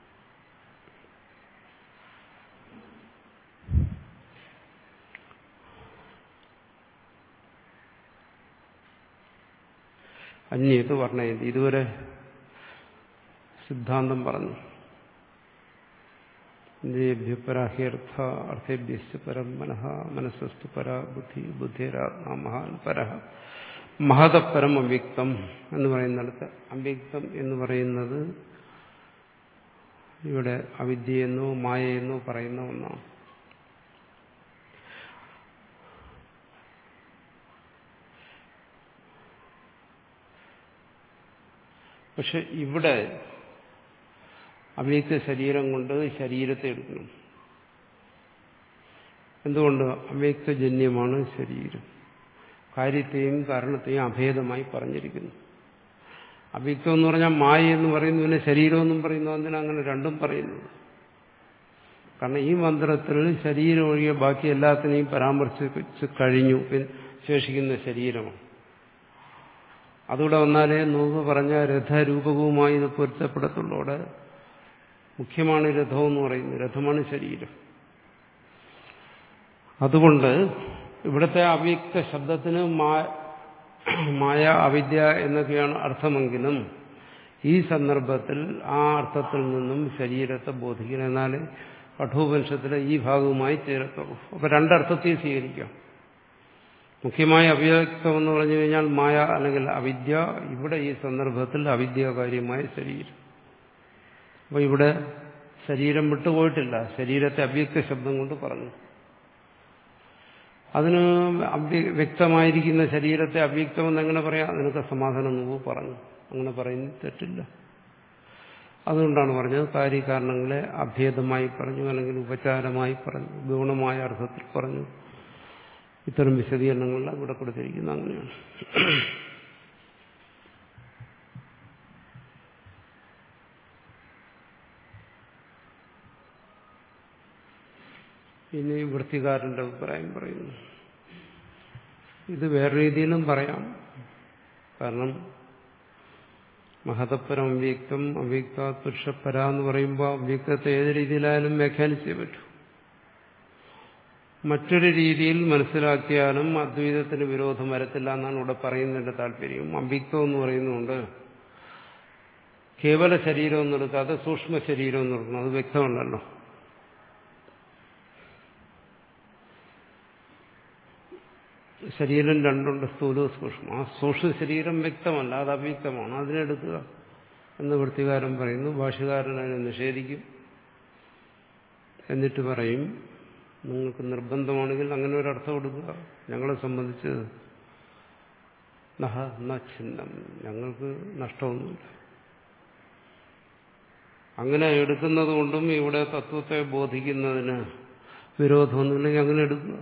Speaker 1: അന്യത് വർണ്ണയത് ഇതുവരെ സിദ്ധാന്തം പറഞ്ഞു ഇന്ദ്രിയഭ്യ പരാഹ്യർത്ഥ അർത്ഥേഭ്യസ് പരം മനഃ മനസ്സസ്തു പരാ ബുദ്ധി ബുദ്ധിരാത്മാ മഹാൻ പരഹ മഹതപരം അവ്യക്തം എന്ന് പറയുന്നിടത്ത് അവ്യക്തം എന്ന് പറയുന്നത് ഇവിടെ അവിദ്യയെന്നോ മായയെന്നോ പറയുന്ന ഒന്നാണ് പക്ഷെ ഇവിടെ അവ്യക്ത ശരീരം കൊണ്ട് ശരീരത്തെ എടുക്കണം എന്തുകൊണ്ട് അവ്യക്തജന്യമാണ് ശരീരം കാര്യത്തെയും കാരണത്തെയും അഭേദമായി പറഞ്ഞിരിക്കുന്നു അവ്യക്തം എന്ന് പറഞ്ഞാൽ മായ എന്ന് പറയുന്നു പിന്നെ ശരീരമെന്നും പറയുന്നു അതിന് അങ്ങനെ രണ്ടും പറയുന്നത് കാരണം ഈ മന്ത്രത്തിൽ ശരീരം ഒഴികെ ബാക്കി എല്ലാത്തിനെയും പരാമർശിച്ച് കഴിഞ്ഞു ശേഷിക്കുന്ന ശരീരമാണ് അതുകൂടെ വന്നാലേ നോക്ക് പറഞ്ഞ രഥരൂപകവുമായി ഇത് പൊരുത്തപ്പെടത്തുള്ളൂ അവിടെ മുഖ്യമാണ് രഥം എന്ന് പറയുന്നത് രഥമാണ് ശരീരം അതുകൊണ്ട് ഇവിടുത്തെ അവ്യക്ത ശബ്ദത്തിന് മായ അവിദ്യ എന്നൊക്കെയാണ് അർത്ഥമെങ്കിലും ഈ സന്ദർഭത്തിൽ ആ അർത്ഥത്തിൽ നിന്നും ശരീരത്തെ ബോധിക്കണം എന്നാൽ കഠോപനിഷത്തിലെ ഈ ഭാഗവുമായി ചേരത്തുള്ളൂ അപ്പൊ രണ്ടർത്ഥത്തെ സ്വീകരിക്കാം മുഖ്യമായ അവ്യക്തം എന്ന് പറഞ്ഞു കഴിഞ്ഞാൽ മായ അല്ലെങ്കിൽ അവിദ്യ ഇവിടെ ഈ സന്ദർഭത്തിൽ അവിദ്യാകാര്യമായ ശരീരം അപ്പൊ ഇവിടെ ശരീരം വിട്ടുപോയിട്ടില്ല ശരീരത്തെ അവ്യക്ത ശബ്ദം കൊണ്ട് പറഞ്ഞു അതിന് വ്യക്തമായിരിക്കുന്ന ശരീരത്തെ അവ്യക്തമെന്ന് എങ്ങനെ പറയാം അതിനൊക്കെ സമാധാനം മുമ്പ് പറഞ്ഞു അങ്ങനെ പറയുന്നത് തെറ്റില്ല അതുകൊണ്ടാണ് പറഞ്ഞത് കാര്യകാരണങ്ങളെ അഭേദമായി പറഞ്ഞു അല്ലെങ്കിൽ ഉപചാരമായി പറഞ്ഞു ഗുണമായ അർത്ഥത്തിൽ പറഞ്ഞു ഇത്തരം വിശദീകരണങ്ങളെല്ലാം ഇവിടെ കൊടുത്തിരിക്കുന്നത് അങ്ങനെയാണ് ഇനി വൃത്തികാരന്റെ അഭിപ്രായം പറയുന്നു ഇത് വേറെ രീതിയിലും പറയാം കാരണം മഹതപ്പരം അവ്യക്തം അവ്യക്ത പുരുഷപ്പര എന്ന് പറയുമ്പോൾ അവ്യക്തത്തെ ഏത് രീതിയിലായാലും വ്യാഖ്യാനിച്ചേ പറ്റൂ മറ്റൊരു രീതിയിൽ മനസ്സിലാക്കിയാലും അദ്വൈതത്തിന് വിരോധം വരത്തില്ല എന്നാണ് ഇവിടെ പറയുന്നതിന്റെ താല്പര്യം അവ്യക്തം എന്ന് പറയുന്നുണ്ട് കേവല ശരീരം എന്നെടുക്കാതെ സൂക്ഷ്മ ശരീരം എന്നെടുക്കണം അത് വ്യക്തമല്ലല്ലോ ശരീരം രണ്ടുണ്ട് സ്ഥൂലവും സൂക്ഷ്മം ആ സൂക്ഷ്മ ശരീരം വ്യക്തമല്ല അത് അവ്യക്തമാണ് അതിനെടുക്കുക എന്ന് വൃത്തികാരൻ പറയുന്നു ഭാഷകാരൻ അതിനെ നിഷേധിക്കും എന്നിട്ട് പറയും നിങ്ങൾക്ക് നിർബന്ധമാണെങ്കിൽ അങ്ങനെ ഒരു അർത്ഥം കൊടുക്കുക ഞങ്ങളെ സംബന്ധിച്ച് നഹ ഛിന്നം ഞങ്ങൾക്ക് നഷ്ടമൊന്നുമില്ല അങ്ങനെ എടുക്കുന്നത് കൊണ്ടും ഇവിടെ തത്വത്തെ ബോധിക്കുന്നതിന് വിരോധമൊന്നുമില്ലെങ്കിൽ അങ്ങനെ എടുക്കുക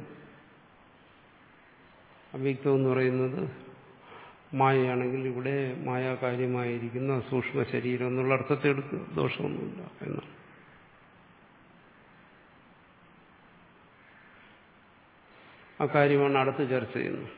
Speaker 1: അവ്യക്തം എന്ന് പറയുന്നത് മായയാണെങ്കിൽ ഇവിടെ മായാകാര്യമായിരിക്കുന്ന സൂക്ഷ്മ ശരീരം എന്നുള്ള അർത്ഥത്തെ എടുക്കുക ദോഷമൊന്നുമില്ല എന്നാണ് ആ കാര്യമാണ് അടുത്ത് ചർച്ച ചെയ്യുന്നത്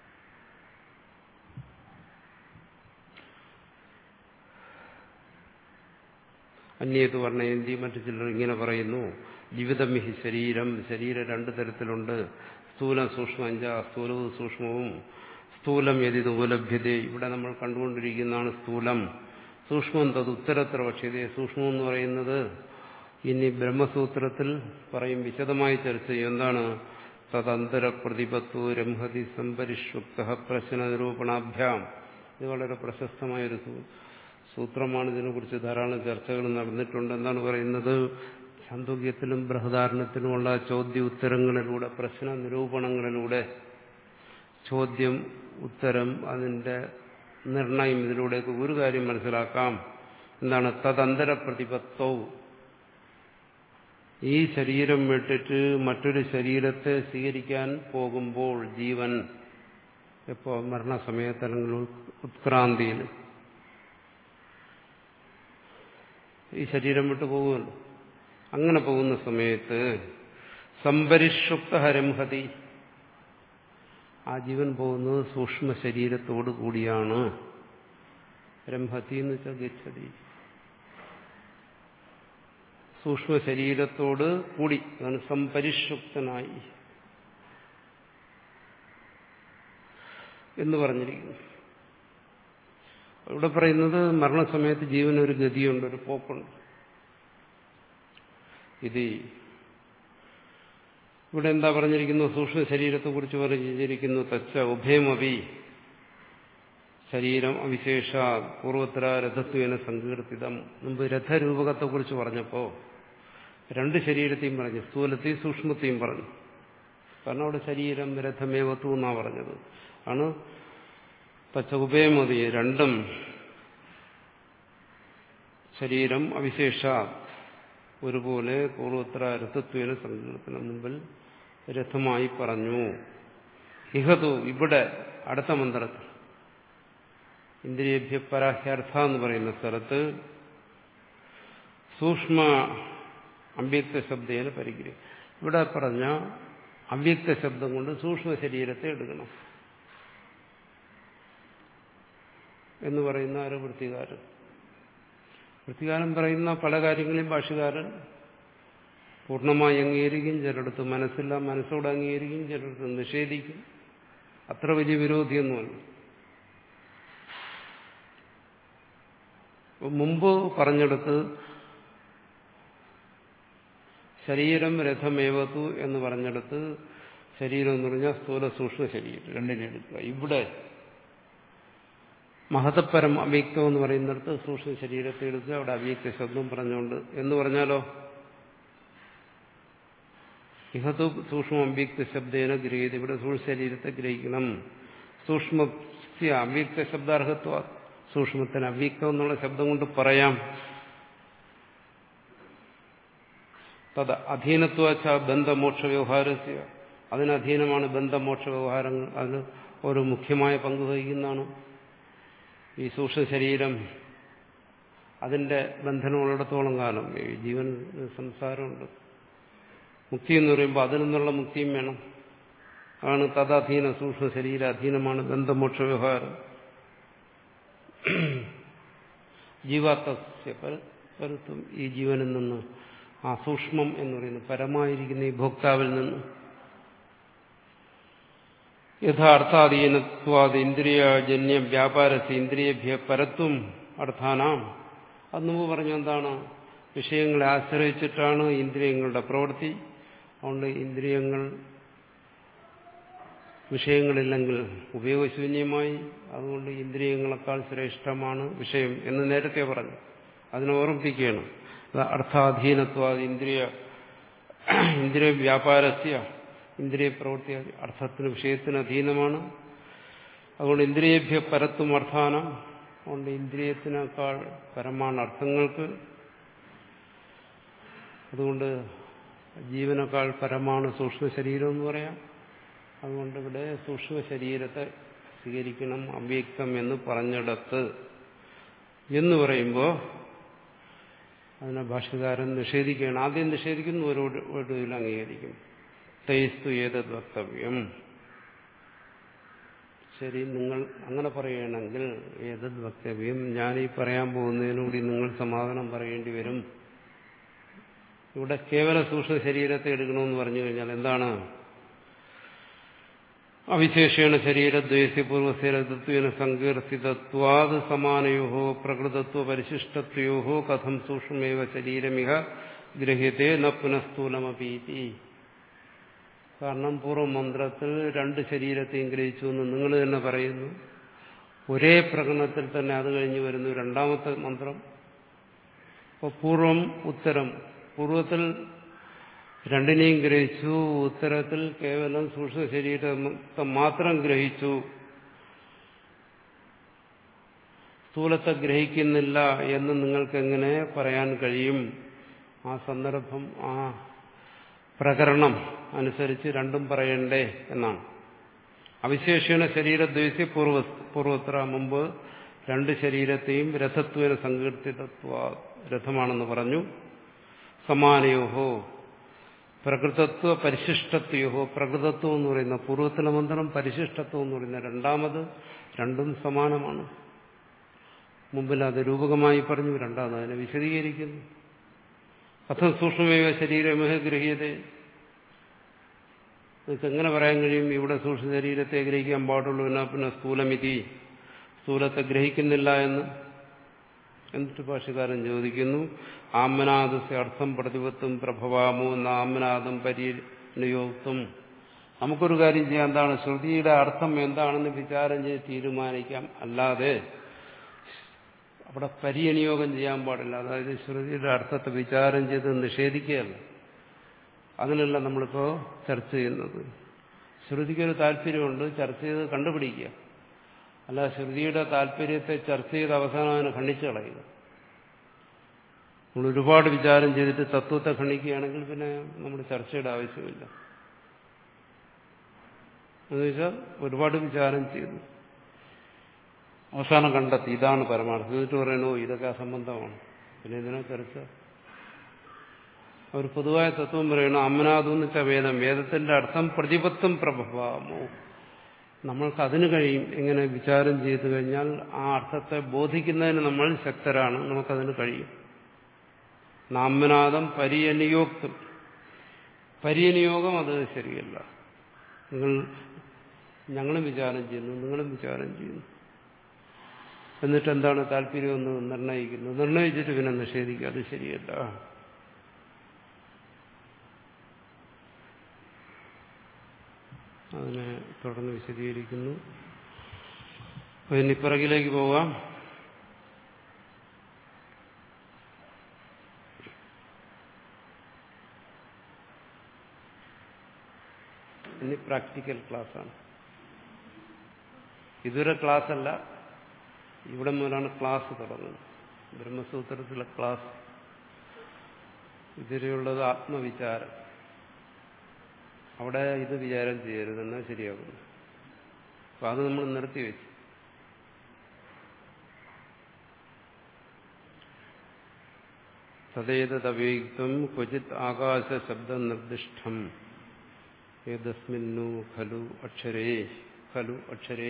Speaker 1: അന്യത് വർണ്ണയന്തി മറ്റു ചിലർ ഇങ്ങനെ പറയുന്നു ജീവിതം ഹി ശരീരം ശരീരം രണ്ടു തരത്തിലുണ്ട് സ്ഥൂലം സൂക്ഷ്മ അഞ്ച സ്ഥൂലവും സൂക്ഷ്മവും സ്ഥൂലം യതിത് ഉപലഭ്യത ഇവിടെ നമ്മൾ കണ്ടുകൊണ്ടിരിക്കുന്നതാണ് സ്ഥൂലം സൂക്ഷ്മം തത് ഉത്തരത്ര പക്ഷിതേ സൂക്ഷ്മം എന്ന് പറയുന്നത് ഇനി ബ്രഹ്മസൂത്രത്തിൽ പറയും വിശദമായി ചർച്ച ചെയ്യും എന്താണ് തദന്തര പ്രതിപത്തു രംഹതി സംപരിഷുപ്ത പ്രശ്ന നിരൂപണാഭ്യാം ഇത് വളരെ പ്രശസ്തമായൊരു സൂത്രമാണ് ഇതിനെക്കുറിച്ച് ധാരാളം ചർച്ചകൾ നടന്നിട്ടുണ്ട് എന്താണ് പറയുന്നത് ചാന്തോക്യത്തിലും ബൃഹദാരണത്തിലുമുള്ള ചോദ്യ ഉത്തരങ്ങളിലൂടെ പ്രശ്ന നിരൂപണങ്ങളിലൂടെ ചോദ്യം ഉത്തരം അതിന്റെ നിർണയം ഇതിലൂടെയൊക്കെ ഒരു കാര്യം മനസ്സിലാക്കാം എന്താണ് തദന്തര പ്രതിപത്തവും ഈ ശരീരം വിട്ടിട്ട് മറ്റൊരു ശരീരത്തെ സ്വീകരിക്കാൻ പോകുമ്പോൾ ജീവൻ എപ്പോ മരണസമയത്ത് അല്ലെങ്കിൽ ഉത്ക്രാന്തിയിൽ ഈ ശരീരം വിട്ടു പോകുമല്ലോ അങ്ങനെ പോകുന്ന സമയത്ത് സംപരിഷുപ്ത ഹരംഹതി ആ ജീവൻ പോകുന്നത് സൂക്ഷ്മ ശരീരത്തോടു കൂടിയാണ് രംഹതി എന്ന് വെച്ചാൽ ഗച്ഛതി സൂക്ഷ്മ ശരീരത്തോട് കൂടി അതാണ് സംപരിഷുപ്തനായി എന്ന് പറഞ്ഞിരിക്കുന്നു ഇവിടെ പറയുന്നത് മരണസമയത്ത് ജീവനൊരു ഗതിയുണ്ട് ഒരു പോക്കുണ്ട് ഇത് ഇവിടെ എന്താ പറഞ്ഞിരിക്കുന്നു സൂക്ഷ്മ ശരീരത്തെക്കുറിച്ച് പറഞ്ഞിരിക്കുന്നു തച്ച ഉഭയമവി ശരീരം അവിശേഷ പൂർവോത്തര രഥത്വേന സങ്കീർത്തിതം മുമ്പ് രഥരൂപകത്തെക്കുറിച്ച് പറഞ്ഞപ്പോൾ രണ്ട് ശരീരത്തെയും പറഞ്ഞു സ്ഥൂലത്തെയും സൂക്ഷ്മത്തെയും പറഞ്ഞു കാരണം അവിടെ ശരീരം രഥമേവത്തു എന്നാ പറഞ്ഞത് ആണ് തച്ച ഉഭയമതി രണ്ടും ശരീരം അവിശേഷ ഒരുപോലെ പൂർവോത്തര രഥത്വേന സങ്കീർത്തനം മുമ്പിൽ രഥമായി പറഞ്ഞു ഇഹതു ഇവിടെ അടുത്ത മന്ത്രത്തിൽ ഇന്ദ്രിയഭ്യ പരാഹ്യർത്ഥ എന്ന് പറയുന്ന സ്ഥലത്ത് സൂക്ഷ്മ അവ്യക്ത ശബ്ദേന പരിഗ്രഹം ഇവിടെ പറഞ്ഞ അവ്യക്ത ശബ്ദം കൊണ്ട് സൂക്ഷ്മ ശരീരത്തെ എടുക്കണം എന്ന് പറയുന്ന ആരോ വൃത്തികാരൻ വൃത്തികാരൻ പറയുന്ന പല കാര്യങ്ങളെയും ഭാഷകാരൻ പൂർണ്ണമായി അംഗീകരിക്കും ചിലയിടത്ത് മനസ്സില്ല മനസ്സോട് അംഗീകരിക്കും ചിലയിടത്ത് നിഷേധിക്കും അത്ര വലിയ വിരോധിയൊന്നുമല്ല മുമ്പ് പറഞ്ഞെടുത്ത് ശരീരം രഥമേവതു എന്ന് പറഞ്ഞെടുത്ത് ശരീരം എന്ന് പറഞ്ഞാൽ സ്ഥൂല സൂക്ഷ്മ ശരീരം രണ്ടിനെ എടുക്കുക ഇവിടെ മഹതപരം അവ്യക്തം എന്ന് പറയുന്നിടത്ത് സൂക്ഷ്മ ശരീരത്തെ എടുക്കുക അവിടെ അവ്യക്ത ശബ്ദം പറഞ്ഞുകൊണ്ട് എന്ന് പറഞ്ഞാലോ ഇഹത്തു സൂക്ഷ്മ അവ്യക്ത ശബ്ദേന ഗ്രഹീത ഇവിടെ സൂക്ഷ്മ ശരീരത്തെ ഗ്രഹിക്കണം സൂക്ഷ്മ അവ്യക്ത ശബ്ദാർഹത്വ സൂക്ഷ്മത്തിന് അവ്യക്തം എന്നുള്ള ശബ്ദം കൊണ്ട് പറയാം തത് അധീനത്വച്ച ബന്ധമോക്ഷ വ്യവഹാരസ്യ അതിന് അധീനമാണ് ബന്ധമോക്ഷ വ്യവഹാരങ്ങൾ അത് ഒരു മുഖ്യമായ പങ്ക് വഹിക്കുന്നതാണ് ഈ സൂക്ഷ്മ ശരീരം അതിന്റെ ബന്ധനമുള്ളിടത്തോളം കാലം ഈ ജീവൻ സംസാരമുണ്ട് മുക്തി എന്ന് പറയുമ്പോൾ അതിൽ നിന്നുള്ള മുക്തിയും വേണം ആണ് തദധീന സൂക്ഷ്മ ശരീര അധീനമാണ് ബന്ധമോക്ഷ വ്യവഹാരം ജീവാത്മസ്യ പരത്വം ഈ ജീവനിൽ നിന്ന് ആ സൂക്ഷ്മം എന്ന് പറയുന്നത് പരമായിരിക്കുന്ന ഈ ഭോക്താവിൽ നിന്ന് യഥാർത്ഥാധീനത്വാദ് ഇന്ദ്രിയജന്യ വ്യാപാരസ് ഇന്ദ്രിയഭ്യ പരത്വം അർത്ഥാനാം അത് മുമ്പ് പറഞ്ഞു എന്താണ് വിഷയങ്ങളെ ആശ്രയിച്ചിട്ടാണ് ഇന്ദ്രിയങ്ങളുടെ പ്രവൃത്തി അതുകൊണ്ട് ഇന്ദ്രിയങ്ങൾ വിഷയങ്ങളില്ലെങ്കിൽ ഉപയോഗശൂന്യമായി അതുകൊണ്ട് ഇന്ദ്രിയങ്ങളെക്കാൾ ശ്രേഷ്ഠമാണ് വിഷയം എന്ന് നേരത്തെ പറഞ്ഞു അതിനെ ഓർമ്മിപ്പിക്കുകയാണ് അർത്ഥാധീനത്വ ഇന്ദ്രിയ ഇന്ദ്രിയ വ്യാപാരസ്യ ഇന്ദ്രിയ പ്രവൃത്തി അർത്ഥത്തിന് വിഷയത്തിന് അധീനമാണ് അതുകൊണ്ട് ഇന്ദ്രിയഭ്യ പരത്വം അർത്ഥാനം അതുകൊണ്ട് ഇന്ദ്രിയത്തിനേക്കാൾ പരമാണ് അർത്ഥങ്ങൾക്ക് അതുകൊണ്ട് ജീവനേക്കാൾ പരമാണ് സൂക്ഷ്മ ശരീരം എന്ന് പറയാം അതുകൊണ്ട് ഇവിടെ സൂക്ഷ്മ ശരീരത്തെ സ്വീകരിക്കണം അവ്യക്തം എന്ന് പറഞ്ഞിടത്ത് എന്ന് പറയുമ്പോൾ അതിനെ ഭാഷകാരൻ നിഷേധിക്കുകയാണ് ആദ്യം നിഷേധിക്കുന്നു ഒരു ഒടുവിൽ അംഗീകരിക്കും തൈസ്തു ഏതത് വക്തവ്യം ശരി നിങ്ങൾ അങ്ങനെ പറയുകയാണെങ്കിൽ ഏതത് വക്തവ്യം ഞാനീ പറയാൻ പോകുന്നതിനുകൂടി നിങ്ങൾ സമാധാനം പറയേണ്ടി വരും ഇവിടെ കേവല സൂക്ഷ്മ ശരീരത്തെ എടുക്കണമെന്ന് പറഞ്ഞു കഴിഞ്ഞാൽ എന്താണ് അവിശേഷേണ ശരീരദ്വേസ്യ പൂർവ്വശരീരത്വേന സങ്കീർത്തിതത്വാത് സമാനയോ പ്രകൃതത്വ പരിശിഷ്ടത്വയോ കഥം സൂക്ഷ്മേവ ശരീരമിഹ ഗ്രഹ്യത്തെ ന പുനഃസ്ഥൂലമപീതി കാരണം പൂർവ്വമന്ത്രത്തിൽ രണ്ട് ശരീരത്തെയും ഗ്രഹിച്ചു എന്ന് നിങ്ങൾ തന്നെ പറയുന്നു ഒരേ പ്രകടനത്തിൽ തന്നെ അത് കഴിഞ്ഞ് വരുന്നു രണ്ടാമത്തെ മന്ത്രം അപ്പോൾ പൂർവം ഉത്തരം പൂർവത്തിൽ രണ്ടിനെയും ഗ്രഹിച്ചു ഉത്തരത്തിൽ കേവലം സൂക്ഷ്മ ശരീരത്തെ മാത്രം ഗ്രഹിച്ചു സ്ഥൂലത്തെ ഗ്രഹിക്കുന്നില്ല എന്ന് നിങ്ങൾക്ക് എങ്ങനെ പറയാൻ കഴിയും ആ സന്ദർഭം ആ പ്രകരണം അനുസരിച്ച് രണ്ടും പറയണ്ടേ എന്നാണ് അവിശേഷണ ശരീരദ്വേസ്യ പൂർവ പൂർവത്ര മുമ്പ് രണ്ട് ശരീരത്തെയും രഥത്വേന സങ്കീർത്തിതത്വ രഥമാണെന്ന് പറഞ്ഞു സമാനയോഹോ പ്രകൃതത്വ പരിശിഷ്ടത്വയോഹോ പ്രകൃതത്വം എന്ന് പറയുന്ന പൂർവ്വത്തിലെ മന്ത്രം പരിശിഷ്ടത്വം എന്ന് പറയുന്ന രണ്ടാമത് രണ്ടും സമാനമാണ് മുമ്പിൽ അത് രൂപകമായി പറഞ്ഞു രണ്ടാമത് അതിനെ വിശദീകരിക്കുന്നു കഥം സൂക്ഷ്മമേവ ശരീരമഹ ഗ്രഹീയത നിങ്ങൾക്ക് എങ്ങനെ പറയാൻ കഴിയും ഇവിടെ സൂക്ഷ്മ ശരീരത്തെ ഗ്രഹിക്കാൻ പാടുള്ളൂ എന്നാ പിന്നെ സ്ഥൂലമിതി സ്ഥൂലത്തെ ഗ്രഹിക്കുന്നില്ല എന്ന് എന്നിട്ട് ഭാഷകാരൻ ചോദിക്കുന്നു ആമനാദസ്യ അർത്ഥം പ്രതിപത്തും പ്രഭവാമോ എന്ന ആമനാദം പരിയോക്തും നമുക്കൊരു കാര്യം ചെയ്യാം എന്താണ് ശ്രുതിയുടെ അർത്ഥം എന്താണെന്ന് വിചാരം ചെയ്ത് തീരുമാനിക്കാം അല്ലാതെ അവിടെ പരിയനിയോഗം ചെയ്യാൻ പാടില്ല അതായത് ശ്രുതിയുടെ അർത്ഥത്തെ വിചാരം ചെയ്ത് നിഷേധിക്കുകയല്ല അതിനല്ല നമ്മളിപ്പോൾ ചർച്ച ചെയ്യുന്നത് ശ്രുതിക്കൊരു താല്പര്യമുണ്ട് ചർച്ച ചെയ്ത് കണ്ടുപിടിക്കുക അല്ല ശ്രുതിയുടെ താല്പര്യത്തെ ചർച്ച ചെയ്ത് അവസാനം അതിനെ ഖണ്ഡിച്ചു കളയുക നമ്മൾ ഒരുപാട് വിചാരം ചെയ്തിട്ട് തത്വത്തെ ഖണ്ഡിക്കുകയാണെങ്കിൽ പിന്നെ നമ്മൾ ചർച്ചയുടെ ആവശ്യമില്ല എന്നുവെച്ചാൽ ഒരുപാട് വിചാരം ചെയ്തു അവസാനം കണ്ടെത്തി ഇതാണ് പരമാർത്ഥം എന്നിട്ട് പറയണോ ഇതൊക്കെ അസംബന്ധമാണ് പിന്നെ ഇതിനെ ചർച്ച അവർ പൊതുവായ തത്വം പറയണു അമ്മനാഥെന്ന് വെച്ചാൽ വേദം വേദത്തിന്റെ അർത്ഥം പ്രതിപത്വം പ്രഭവാമോ നമ്മൾക്ക് അതിന് കഴിയും എങ്ങനെ വിചാരം ചെയ്തു കഴിഞ്ഞാൽ ആ അർത്ഥത്തെ ബോധിക്കുന്നതിന് നമ്മൾ ശക്തരാണ് നമുക്കതിന് കഴിയും നാമനാഥം പരിയനിയോക്തം പരിയനിയോഗം അത് ശരിയല്ല നിങ്ങൾ ഞങ്ങളും വിചാരം ചെയ്യുന്നു നിങ്ങളും വിചാരം ചെയ്യുന്നു എന്നിട്ട് എന്താണ് താല്പര്യമെന്ന് നിർണയിക്കുന്നു നിർണയിച്ചിട്ട് പിന്നെ നിഷേധിക്കുക അത് ശരിയല്ല അതിനെ തുടർന്ന് വിശദീകരിക്കുന്നു അതിന് പിറകിലേക്ക് പോകാം ഇനി പ്രാക്ടിക്കൽ ക്ലാസ്സാണ് ഇതുവരെ ക്ലാസ് അല്ല ഇവിടെ മുതലാണ് ക്ലാസ് തുടങ്ങുന്നത് ബ്രഹ്മസൂത്രത്തിലെ ക്ലാസ് ഇതുവരെയുള്ളത് ആത്മവിചാരം അവിടെ ഇത് വിചാരം ചെയ്യരുതെന്നാൽ ശരിയാകുന്നു അപ്പൊ അത് നമ്മൾ നിർത്തിവെച്ചു തദ്ദേതവ്യക്തം ക്വചിത് ആകാശശബ്ദം നിർദ്ദിഷ്ടം ഏതസ്മിന്നു ഖലു അക്ഷരേ ഖലു അക്ഷരേ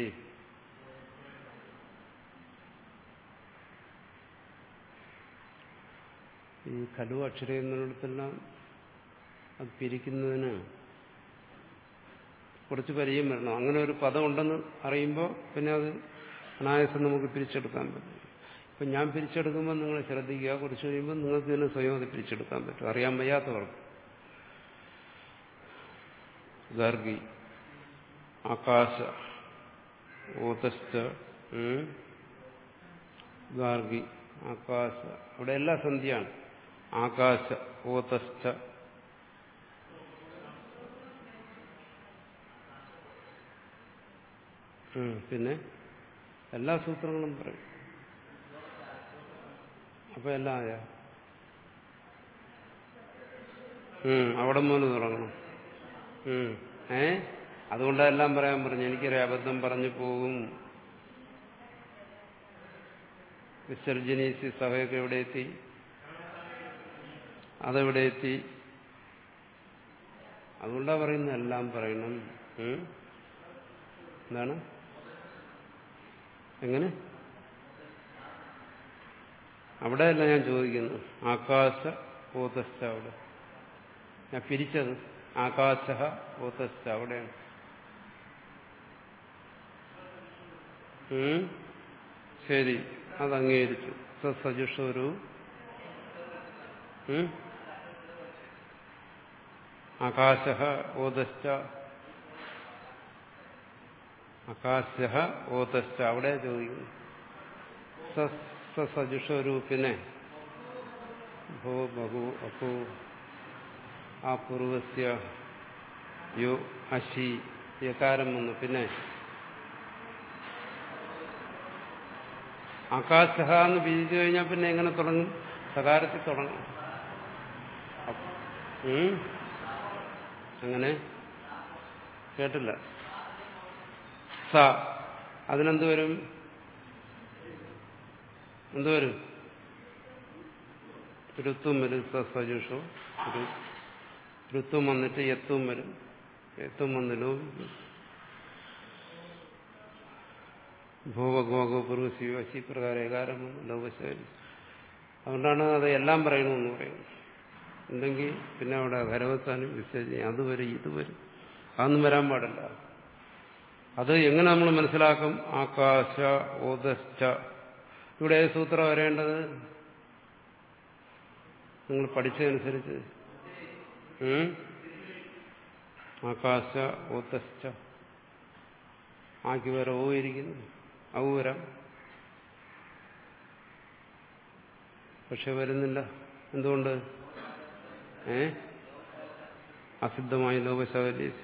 Speaker 1: ഈ ഖലു അക്ഷരേ എന്നിടത്തെല്ലാം അത് പിരിക്കുന്നതിന് കുറച്ച് പരിചയം വരണം അങ്ങനെ ഒരു പദം ഉണ്ടെന്ന് അറിയുമ്പോൾ പിന്നെ അത് അനായാസം നമുക്ക് പിരിച്ചെടുക്കാൻ പറ്റും ഇപ്പം ഞാൻ പിരിച്ചെടുക്കുമ്പോൾ നിങ്ങൾ ശ്രദ്ധിക്കുക കുറച്ച് കഴിയുമ്പോൾ നിങ്ങൾക്ക് തന്നെ സ്വയം അത് പിരിച്ചെടുക്കാൻ പറ്റും അറിയാൻ വയ്യാത്തവർക്ക് ഗാർഗി ആകാശ ഓതസ്ഥ ഗാർഗി ആകാശ അവിടെ എല്ലാ സന്ധ്യയാണ് ആകാശ ഓതസ്ഥ പിന്നെ എല്ലാ സൂത്രങ്ങളും പറയും അപ്പൊ എല്ലാം ആയ അവിടെ മുതൽ തുടങ്ങണം ഏ അതുകൊണ്ടെല്ലാം പറയാൻ പറഞ്ഞു എനിക്കൊരു അബദ്ധം പറഞ്ഞു പോകും വിസർജനീസി സഭയൊക്കെ എവിടെ എത്തി അതെവിടെ എത്തി അതുകൊണ്ടാ പറയുന്നത് എല്ലാം പറയണം എന്താണ് എങ്ങനെ അവിടെയല്ല ഞാൻ ചോദിക്കുന്നു ആകാശ ഓതസ്ഥ അവിടെ ഞാൻ പിരിച്ചത് ആകാശ ഓതസ്ഥ അവിടെയാണ് ശരി അത് അംഗീകരിച്ചു സജുഷൊരു ആകാശ ഓതസ്ഥ ആകാശ ഓതസ്ഥ അവിടെ ചോദിക്കുന്നു സജുഷരൂപിനെ ഭോ ബഹു അപ്പു ആ പൂർവസ്യ യോ അശി യകാരം വന്നു പിന്നെ ആകാശ എന്ന് പിരിച്ചു കഴിഞ്ഞാൽ പിന്നെ എങ്ങനെ തുടങ്ങും സകാരത്തിൽ തുടങ്ങും അങ്ങനെ കേട്ടില്ല സ അതിനെന്ത് വരും എന്തുവരും ഋത്വം വരും സജുഷോ ഋത്വം വന്നിട്ട് എത്തും വരും എത്തും വന്നിലോ ഭൂവഗോഗോ പൂർവശിവ അശി പ്രകാരം ഏകാരം ലോകശാലി അതുകൊണ്ടാണ് അത് എല്ലാം പറയണമെന്ന് പറയുന്നത് ഉണ്ടെങ്കിൽ പിന്നെ അവിടെ ഖരവസ്ഥാനം വിസർജന അത് വരും ഇത് വരും അതൊന്നും വരാൻ പാടില്ല അത് എങ്ങനെ നമ്മൾ മനസ്സിലാക്കും ആകാശ ഓദശ്ച ഇവിടെ ഏത് സൂത്രം വരേണ്ടത് നിങ്ങൾ പഠിച്ചതനുസരിച്ച് ആകാശ ഓത്തശ്ച ആക്കി വരെ ഓ ഇരിക്കുന്നു ഔ വരാം പക്ഷെ വരുന്നില്ല എന്തുകൊണ്ട് ഏ അസിദ്ധമായി ലോകശകലേശ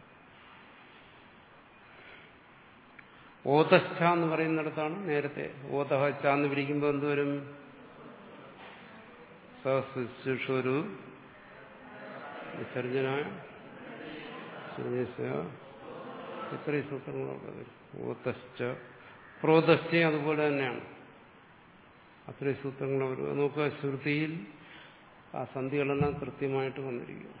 Speaker 1: ഓതശ്ച എന്ന് പറയുന്നിടത്താണ് നേരത്തെ ഓതഹച്ച എന്ന് പിരിക്കുമ്പോൾ എന്തുവരും സശുഷൊരു വിസർജനായ ഇത്രയും സൂത്രങ്ങളൊക്കെ വരും ഓതശ്ച പ്രോതശ്ച അതുപോലെ തന്നെയാണ് അത്രയും സൂത്രങ്ങൾ വരും നോക്കുക ശ്രുതിയിൽ ആ സന്ധികളെല്ലാം കൃത്യമായിട്ട് വന്നിരിക്കുന്നു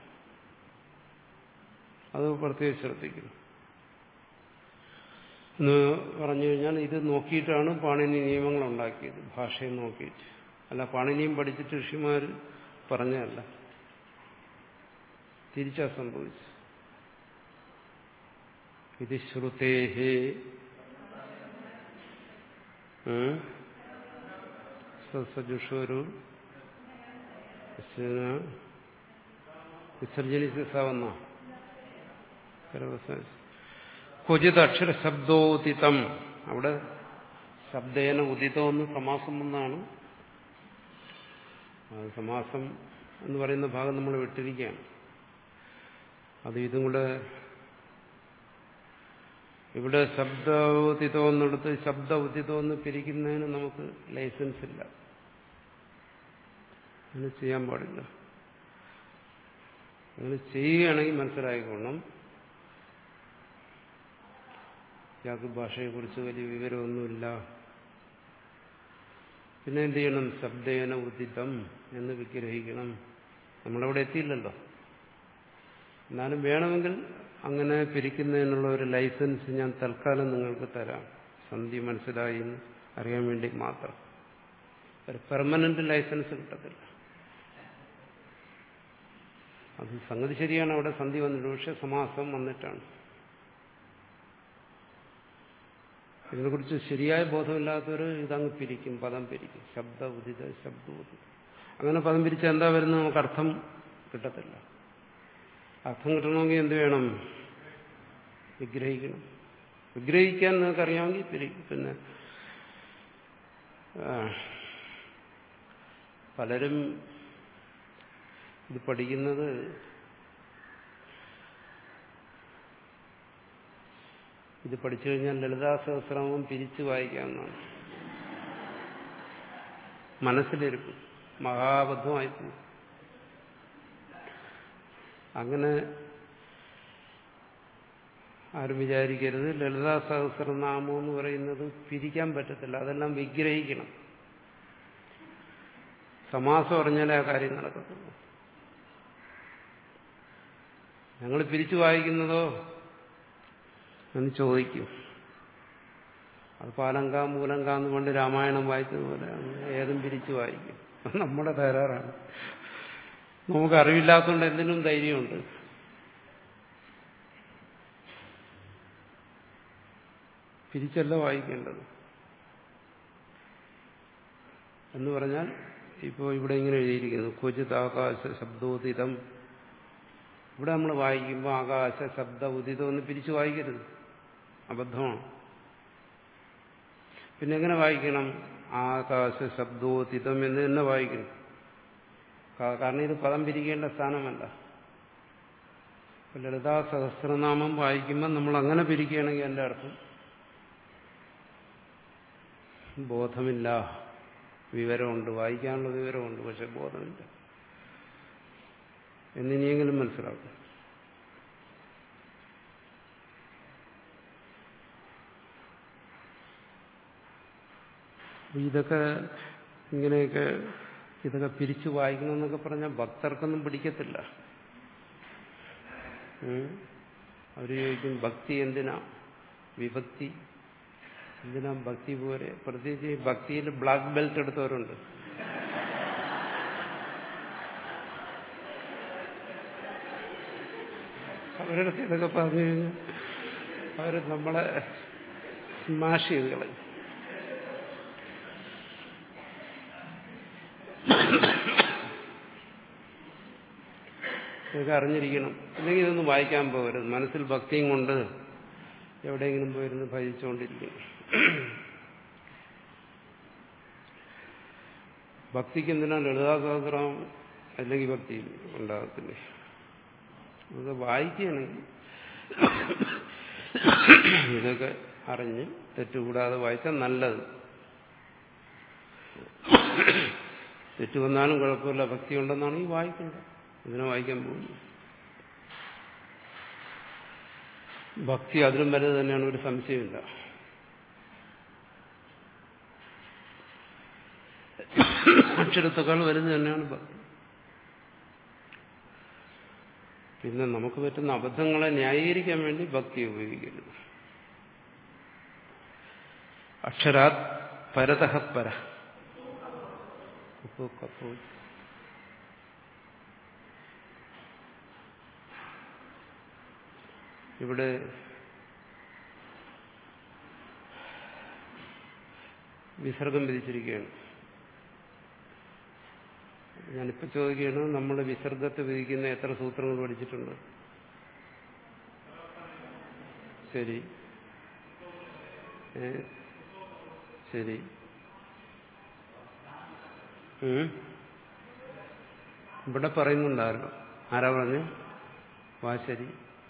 Speaker 1: അത് പ്രത്യേകം ശ്രദ്ധിക്കുന്നു എന്ന് പറഞ്ഞു കഴിഞ്ഞാൽ ഇത് നോക്കിയിട്ടാണ് പാണിനി നിയമങ്ങൾ ഉണ്ടാക്കിയത് ഭാഷയെ നോക്കിയിട്ട് അല്ല പാണിനിയും പഠിച്ചിട്ട് ഋഷിമാർ പറഞ്ഞതല്ല തിരിച്ചാ സംഭവിച്ചു ഇത് ശ്രുതേഹേ സജുഷോരു വിസർജനിച്ച് സവന്ന ക്വചിത് അക്ഷരശബ്ദോദിതം അവിടെ ശബ്ദേന ഉദിതം എന്ന് സമാസം എന്നാണ് അത് സമാസം എന്ന് പറയുന്ന ഭാഗം നമ്മൾ വിട്ടിരിക്കുകയാണ് അത് ഇതും കൂടെ ഇവിടെ ശബ്ദ ഉദിതം എന്നെടുത്ത് ശബ്ദ ഉദിതം എന്ന് പിരിക്കുന്നതിന് നമുക്ക് ലൈസൻസ് ഇല്ല അങ്ങനെ ചെയ്യാൻ പാടില്ല അങ്ങനെ ചെയ്യുകയാണെങ്കിൽ മനസ്സിലായിക്കൊള്ളണം ഇയാൾക്ക് ഭാഷയെക്കുറിച്ച് വലിയ വിവരമൊന്നുമില്ല പിന്നെ എന്ത് ചെയ്യണം ശബ്ദേന ഉദിതം എന്ന് വിഗ്രഹിക്കണം നമ്മളവിടെ എത്തിയില്ലല്ലോ എന്നാലും വേണമെങ്കിൽ അങ്ങനെ പിരിക്കുന്നതിനുള്ള ഒരു ലൈസൻസ് ഞാൻ തൽക്കാലം നിങ്ങൾക്ക് തരാം സന്ധി മനസ്സിലായി എന്ന് അറിയാൻ വേണ്ടി മാത്രം ഒരു പെർമനന്റ് ലൈസൻസ് കിട്ടത്തില്ല അത് സംഗതി ശരിയാണ് അവിടെ സന്ധി വന്നിട്ട് പക്ഷെ സമാസം വന്നിട്ടാണ് ഇതിനെക്കുറിച്ച് ശരിയായ ബോധമില്ലാത്തവർ ഇതങ്ങ് പിരിക്കും പദം പിരിക്കും ശബ്ദ ഉദിത ശബ്ദ ഉദിത അങ്ങനെ പദം പിരിച്ചാൽ എന്താ വരുന്നത് നമുക്ക് അർത്ഥം കിട്ടത്തില്ല അർത്ഥം കിട്ടണമെങ്കിൽ എന്ത് വേണം വിഗ്രഹിക്കണം വിഗ്രഹിക്കാൻ നിങ്ങൾക്കറിയാമെങ്കിൽ പിരി പിന്നെ പലരും ഇത് പഠിക്കുന്നത് ഇത് പഠിച്ചു കഴിഞ്ഞാൽ ലളിതാ സഹസ്രമം പിരിച്ചു വായിക്കാവുന്നതാണ് മനസ്സിലിരിക്കും മഹാബദ്ധമായിപ്പോകും അങ്ങനെ ആരും വിചാരിക്കരുത് ലളിതാ സഹസ്രനാമം എന്ന് പറയുന്നത് പിരിക്കാൻ പറ്റത്തില്ല അതെല്ലാം വിഗ്രഹിക്കണം സമാസം അറിഞ്ഞാലേ ആ കാര്യം നടക്കത്തുള്ളൂ ഞങ്ങൾ പിരിച്ചു വായിക്കുന്നതോ എന്ന് ചോദിക്കും അത് പാലങ്ക മൂലങ്ക എന്ന് കൊണ്ട് രാമായണം വായിച്ചത് പോലെ ഏതും പിരിച്ചു വായിക്കും അത് നമ്മുടെ തകരാറാണ് നമുക്ക് അറിവില്ലാത്തതുകൊണ്ട് എന്തിനും ധൈര്യമുണ്ട് പിരിച്ചല്ല വായിക്കേണ്ടത് എന്ന് പറഞ്ഞാൽ ഇപ്പോൾ ഇവിടെ ഇങ്ങനെ എഴുതിയിരിക്കുന്നു ക്വചിത് ആകാശ ശബ്ദോദിതം ഇവിടെ നമ്മൾ വായിക്കുമ്പോൾ ആകാശ ശബ്ദ ഉദിതം എന്ന് പിരിച്ചു വായിക്കരുത് അബദ്ധമാണ് പിന്നെ എങ്ങനെ വായിക്കണം ആകാശ ശബ്ദോദിതം എന്ന് തന്നെ വായിക്കണം കാരണം ഇത് പദം പിരിക്കേണ്ട സ്ഥാനമല്ല ലളിതാ സഹസ്രനാമം വായിക്കുമ്പോൾ നമ്മൾ അങ്ങനെ പിരിക്കുകയാണെങ്കിൽ എൻ്റെ അർത്ഥം ബോധമില്ല വിവരമുണ്ട് വായിക്കാനുള്ള വിവരമുണ്ട് പക്ഷെ ബോധമില്ല എന്നിനിയെങ്കിലും മനസ്സിലാക്കും ഇതൊക്കെ ഇങ്ങനെയൊക്കെ ഇതൊക്കെ പിരിച്ചു വായിക്കണമെന്നൊക്കെ പറഞ്ഞാൽ ഭക്തർക്കൊന്നും പിടിക്കത്തില്ല അവർ ചോദിക്കും ഭക്തി എന്തിനാ വിഭക്തി എന്തിനാ ഭക്തി പോലെ പ്രത്യേകിച്ച് ഭക്തിയിൽ ബ്ലാക്ക് ബെൽറ്റ് എടുത്തവരുണ്ട് അവരുടെ ഇതൊക്കെ പറഞ്ഞു കഴിഞ്ഞാൽ അവർ നമ്മളെ സ്മാഷ് ചെയ്ത് കളയും ഇതൊക്കെ അറിഞ്ഞിരിക്കണം അല്ലെങ്കിൽ ഇതൊന്നും വായിക്കാൻ പോകരുത് മനസ്സിൽ ഭക്തിയും കൊണ്ട് എവിടെയെങ്കിലും പോയിരുന്ന് ഭജിച്ചുകൊണ്ടിരിക്കും ഭക്തിക്ക് എന്തിനാ ലളിതാസഹസ്രം അല്ലെങ്കിൽ ഭക്തി ഉണ്ടാകത്തില്ലേ അത് വായിക്കുകയാണെങ്കിൽ ഇതൊക്കെ അറിഞ്ഞ് തെറ്റുകൂടാതെ വായിച്ചാൽ നല്ലത് തെറ്റു വന്നാലും കുഴപ്പമില്ല ഭക്തി ഉണ്ടെന്നാണ് ഈ വായിക്കേണ്ടത് ഇതിനെ വായിക്കാൻ പോകുന്നു ഭക്തി അതിലും വലുത് തന്നെയാണ് ഒരു സംശയമില്ല അക്ഷരത്തെക്കാൾ വലുത് തന്നെയാണ് ഭക്തി പിന്നെ നമുക്ക് പറ്റുന്ന അബദ്ധങ്ങളെ ന്യായീകരിക്കാൻ വേണ്ടി ഭക്തി ഉപയോഗിക്കരുത് അക്ഷരാത് പരതഃ പര ഉപ്പു കപ്പു ഇവിടെ വിസർഗം വിധിച്ചിരിക്കുകയാണ് ഞാനിപ്പോൾ ചോദിക്കുകയാണ് നമ്മൾ വിസർഗത്തെ വിധിക്കുന്ന എത്ര സൂത്രങ്ങൾ പഠിച്ചിട്ടുണ്ട് ശരി ഏ ശരി ഇവിടെ പറയുന്നുണ്ടായിരുന്നു ആരാ പറഞ്ഞു വാ ശരി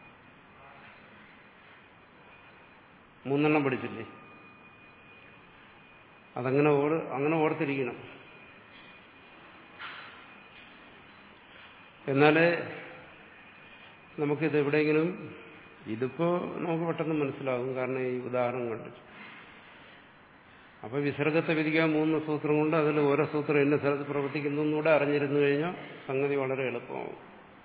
Speaker 1: മൂന്നെണ്ണം പഠിച്ചില്ലേ അതങ്ങനെ ഓർ അങ്ങനെ ഓർത്തിരിക്കണം എന്നാലേ നമുക്കിത് എവിടെയെങ്കിലും ഇതിപ്പോ നമുക്ക് പെട്ടെന്ന് മനസ്സിലാകും കാരണം ഈ ഉദാഹരണം കണ്ടിട്ട് അപ്പൊ വിസർഗത്തെ വിധിക്കാൻ മൂന്ന് സൂത്രം കൊണ്ട് അതിൽ ഓരോ സൂത്രം എന്ന സ്ഥലത്ത് പ്രവർത്തിക്കുന്നു എന്നൂടെ അറിഞ്ഞിരുന്നു കഴിഞ്ഞാൽ സംഗതി വളരെ എളുപ്പമാവും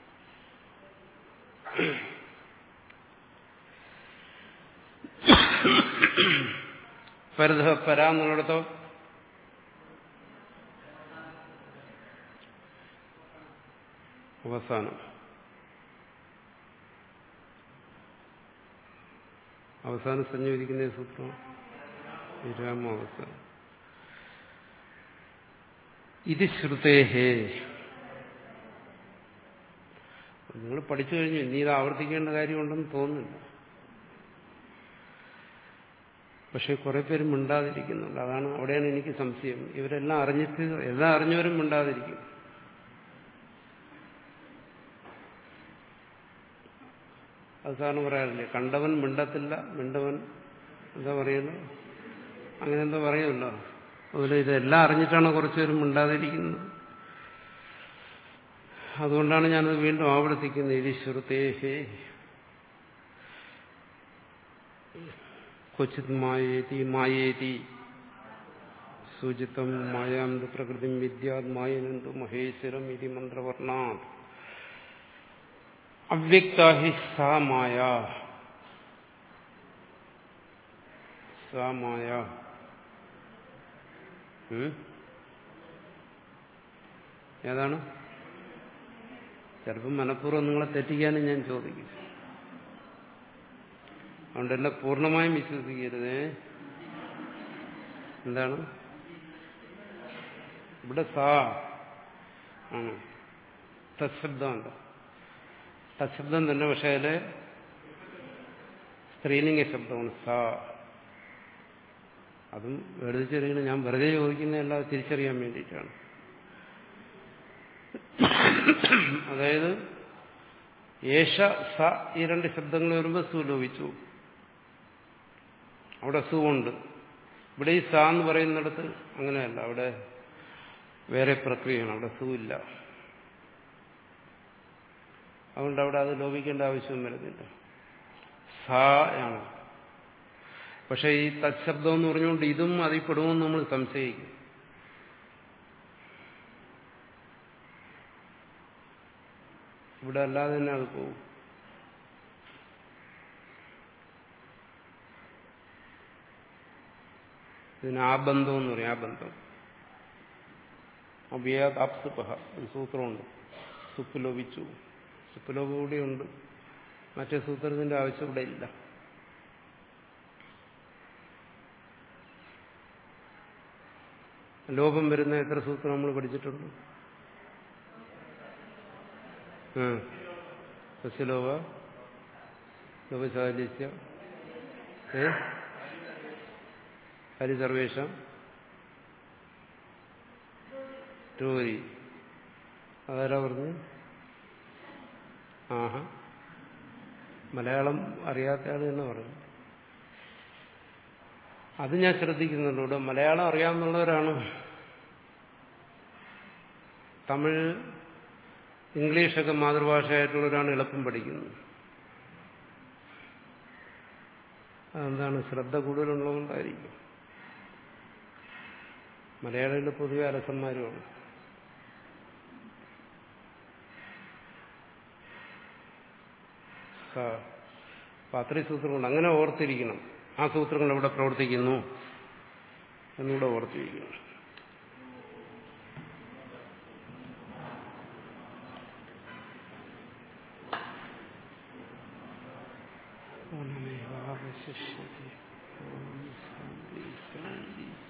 Speaker 1: പരത പര എന്നുള്ളിടത്തോ അവസാനം അവസാനം സഞ്ജീവിക്കുന്ന സൂത്രം വിരാമാവസാനം ഇത് ശ്രുതേഹേ നിങ്ങൾ പഠിച്ചു കഴിഞ്ഞു ഇനി ഇത് ആവർത്തിക്കേണ്ട കാര്യമുണ്ടെന്ന് തോന്നുന്നില്ല പക്ഷെ കുറെ പേര് മിണ്ടാതിരിക്കുന്നുണ്ട് അതാണ് അവിടെയാണ് എനിക്ക് സംശയം ഇവരെല്ലാം അറിഞ്ഞിട്ട് എല്ലാം അറിഞ്ഞവരും മിണ്ടാതിരിക്കും അത് സാറിന് പറയാറില്ലേ കണ്ടവൻ മിണ്ടത്തില്ല മിണ്ടവൻ എന്താ പറയുന്നു അങ്ങനെ എന്താ പറയുമല്ലോ അതുപോലെ ഇതെല്ലാം അറിഞ്ഞിട്ടാണ് കുറച്ചുപേരും മിണ്ടാതിരിക്കുന്നത് അതുകൊണ്ടാണ് ഞാനത് വീണ്ടും ആവർത്തിക്കുന്നത് ഇത് ശ്രുതേഹേ ക്വചിത് മായേതി മായേതി സൂചിതം മായാന്ത് പ്രകൃതി വിദ്യാത് മായനന്തു മഹേശ്വരം ഇതി മന്ത്രവർണാത് അവ്യക്ത ഹി സാ മായ സാ മായ ഏതാണ് ചിലപ്പോൾ മനഃപൂർവ്വം നിങ്ങളെ തെറ്റിക്കാനും ഞാൻ ചോദിക്കും അതുകൊണ്ടെല്ലാം പൂർണ്ണമായും വിശ്വസിക്കരുത് എന്താണ് ഇവിടെ സാ ആണ് തത്ശബ്ദമുണ്ട് തത്ശബ്ദം തന്നെ പക്ഷേ അതിലെ സ്ത്രീലിംഗ ശബ്ദമാണ് സാ അതും വേർതിരിച്ചറിയണം ഞാൻ വെറുതെ ചോദിക്കുന്നതല്ല തിരിച്ചറിയാൻ വേണ്ടിയിട്ടാണ് അതായത് ഏഷ സ ഈ രണ്ട് ശബ്ദങ്ങൾ വരുമ്പോൾ സു ലോപിച്ചു അവിടെ സു ഉണ്ട് ഇവിടെ ഈ സ എന്ന് പറയുന്നിടത്ത് അങ്ങനെയല്ല അവിടെ വേറെ പ്രക്രിയയാണ് അവിടെ സു ഇല്ല അതുകൊണ്ട് അവിടെ അത് ലോപിക്കേണ്ട ആവശ്യവും വരുന്നില്ല സ ആണ് പക്ഷെ ഈ തത്ശബ്ദം എന്ന് പറഞ്ഞുകൊണ്ട് ഇതും അതിൽ പെടുമെന്ന് നമ്മൾ സംശയിക്കും ഇവിടെ അല്ലാതെ തന്നെ അത് പോകും ഇതിന് ആ ബന്ധം എന്ന് പറയും ആ ബന്ധം അഭിയാത് അപ്സുപഹ ഒരു സൂത്രമുണ്ട് സുപ്പ് ലോപിച്ചു സുപ്പ് ലോപം കൂടിയുണ്ട് മറ്റേ സൂത്രത്തിന്റെ ആവശ്യം ഇവിടെ ഇല്ല ലോപം വരുന്ന എത്ര സൂത്രം നമ്മൾ പഠിച്ചിട്ടുണ്ട് സസ്യലോപ ലോപശാലിസ്യ ഏ ഹരിസർവേഷം ടൂരി അതാരാ പറഞ്ഞു ആഹാ മലയാളം അറിയാത്ത ആൾ തന്നെ പറഞ്ഞു അത് ഞാൻ ശ്രദ്ധിക്കുന്നുണ്ട് ഇവിടെ മലയാളം അറിയാവുന്നവരാണ് തമിഴ് ഇംഗ്ലീഷൊക്കെ മാതൃഭാഷയായിട്ടുള്ളവരാണ് എളുപ്പം പഠിക്കുന്നത് അതെന്താണ് ശ്രദ്ധ കൂടുതലുള്ളതുകൊണ്ടായിരിക്കും മലയാളികൾ പൊതുവെ അലസന്മാരുമാണ് അപ്പൊ അത്രയും സൂത്രങ്ങളുണ്ട് അങ്ങനെ ഓർത്തിരിക്കണം ആ സൂത്രങ്ങൾ എവിടെ പ്രവർത്തിക്കുന്നു എന്നുകൂടെ ഓർത്തിരിക്കണം ഓണമേവാവശിഷ്യത്തെ ഓം ശാന്തി ശാന്തി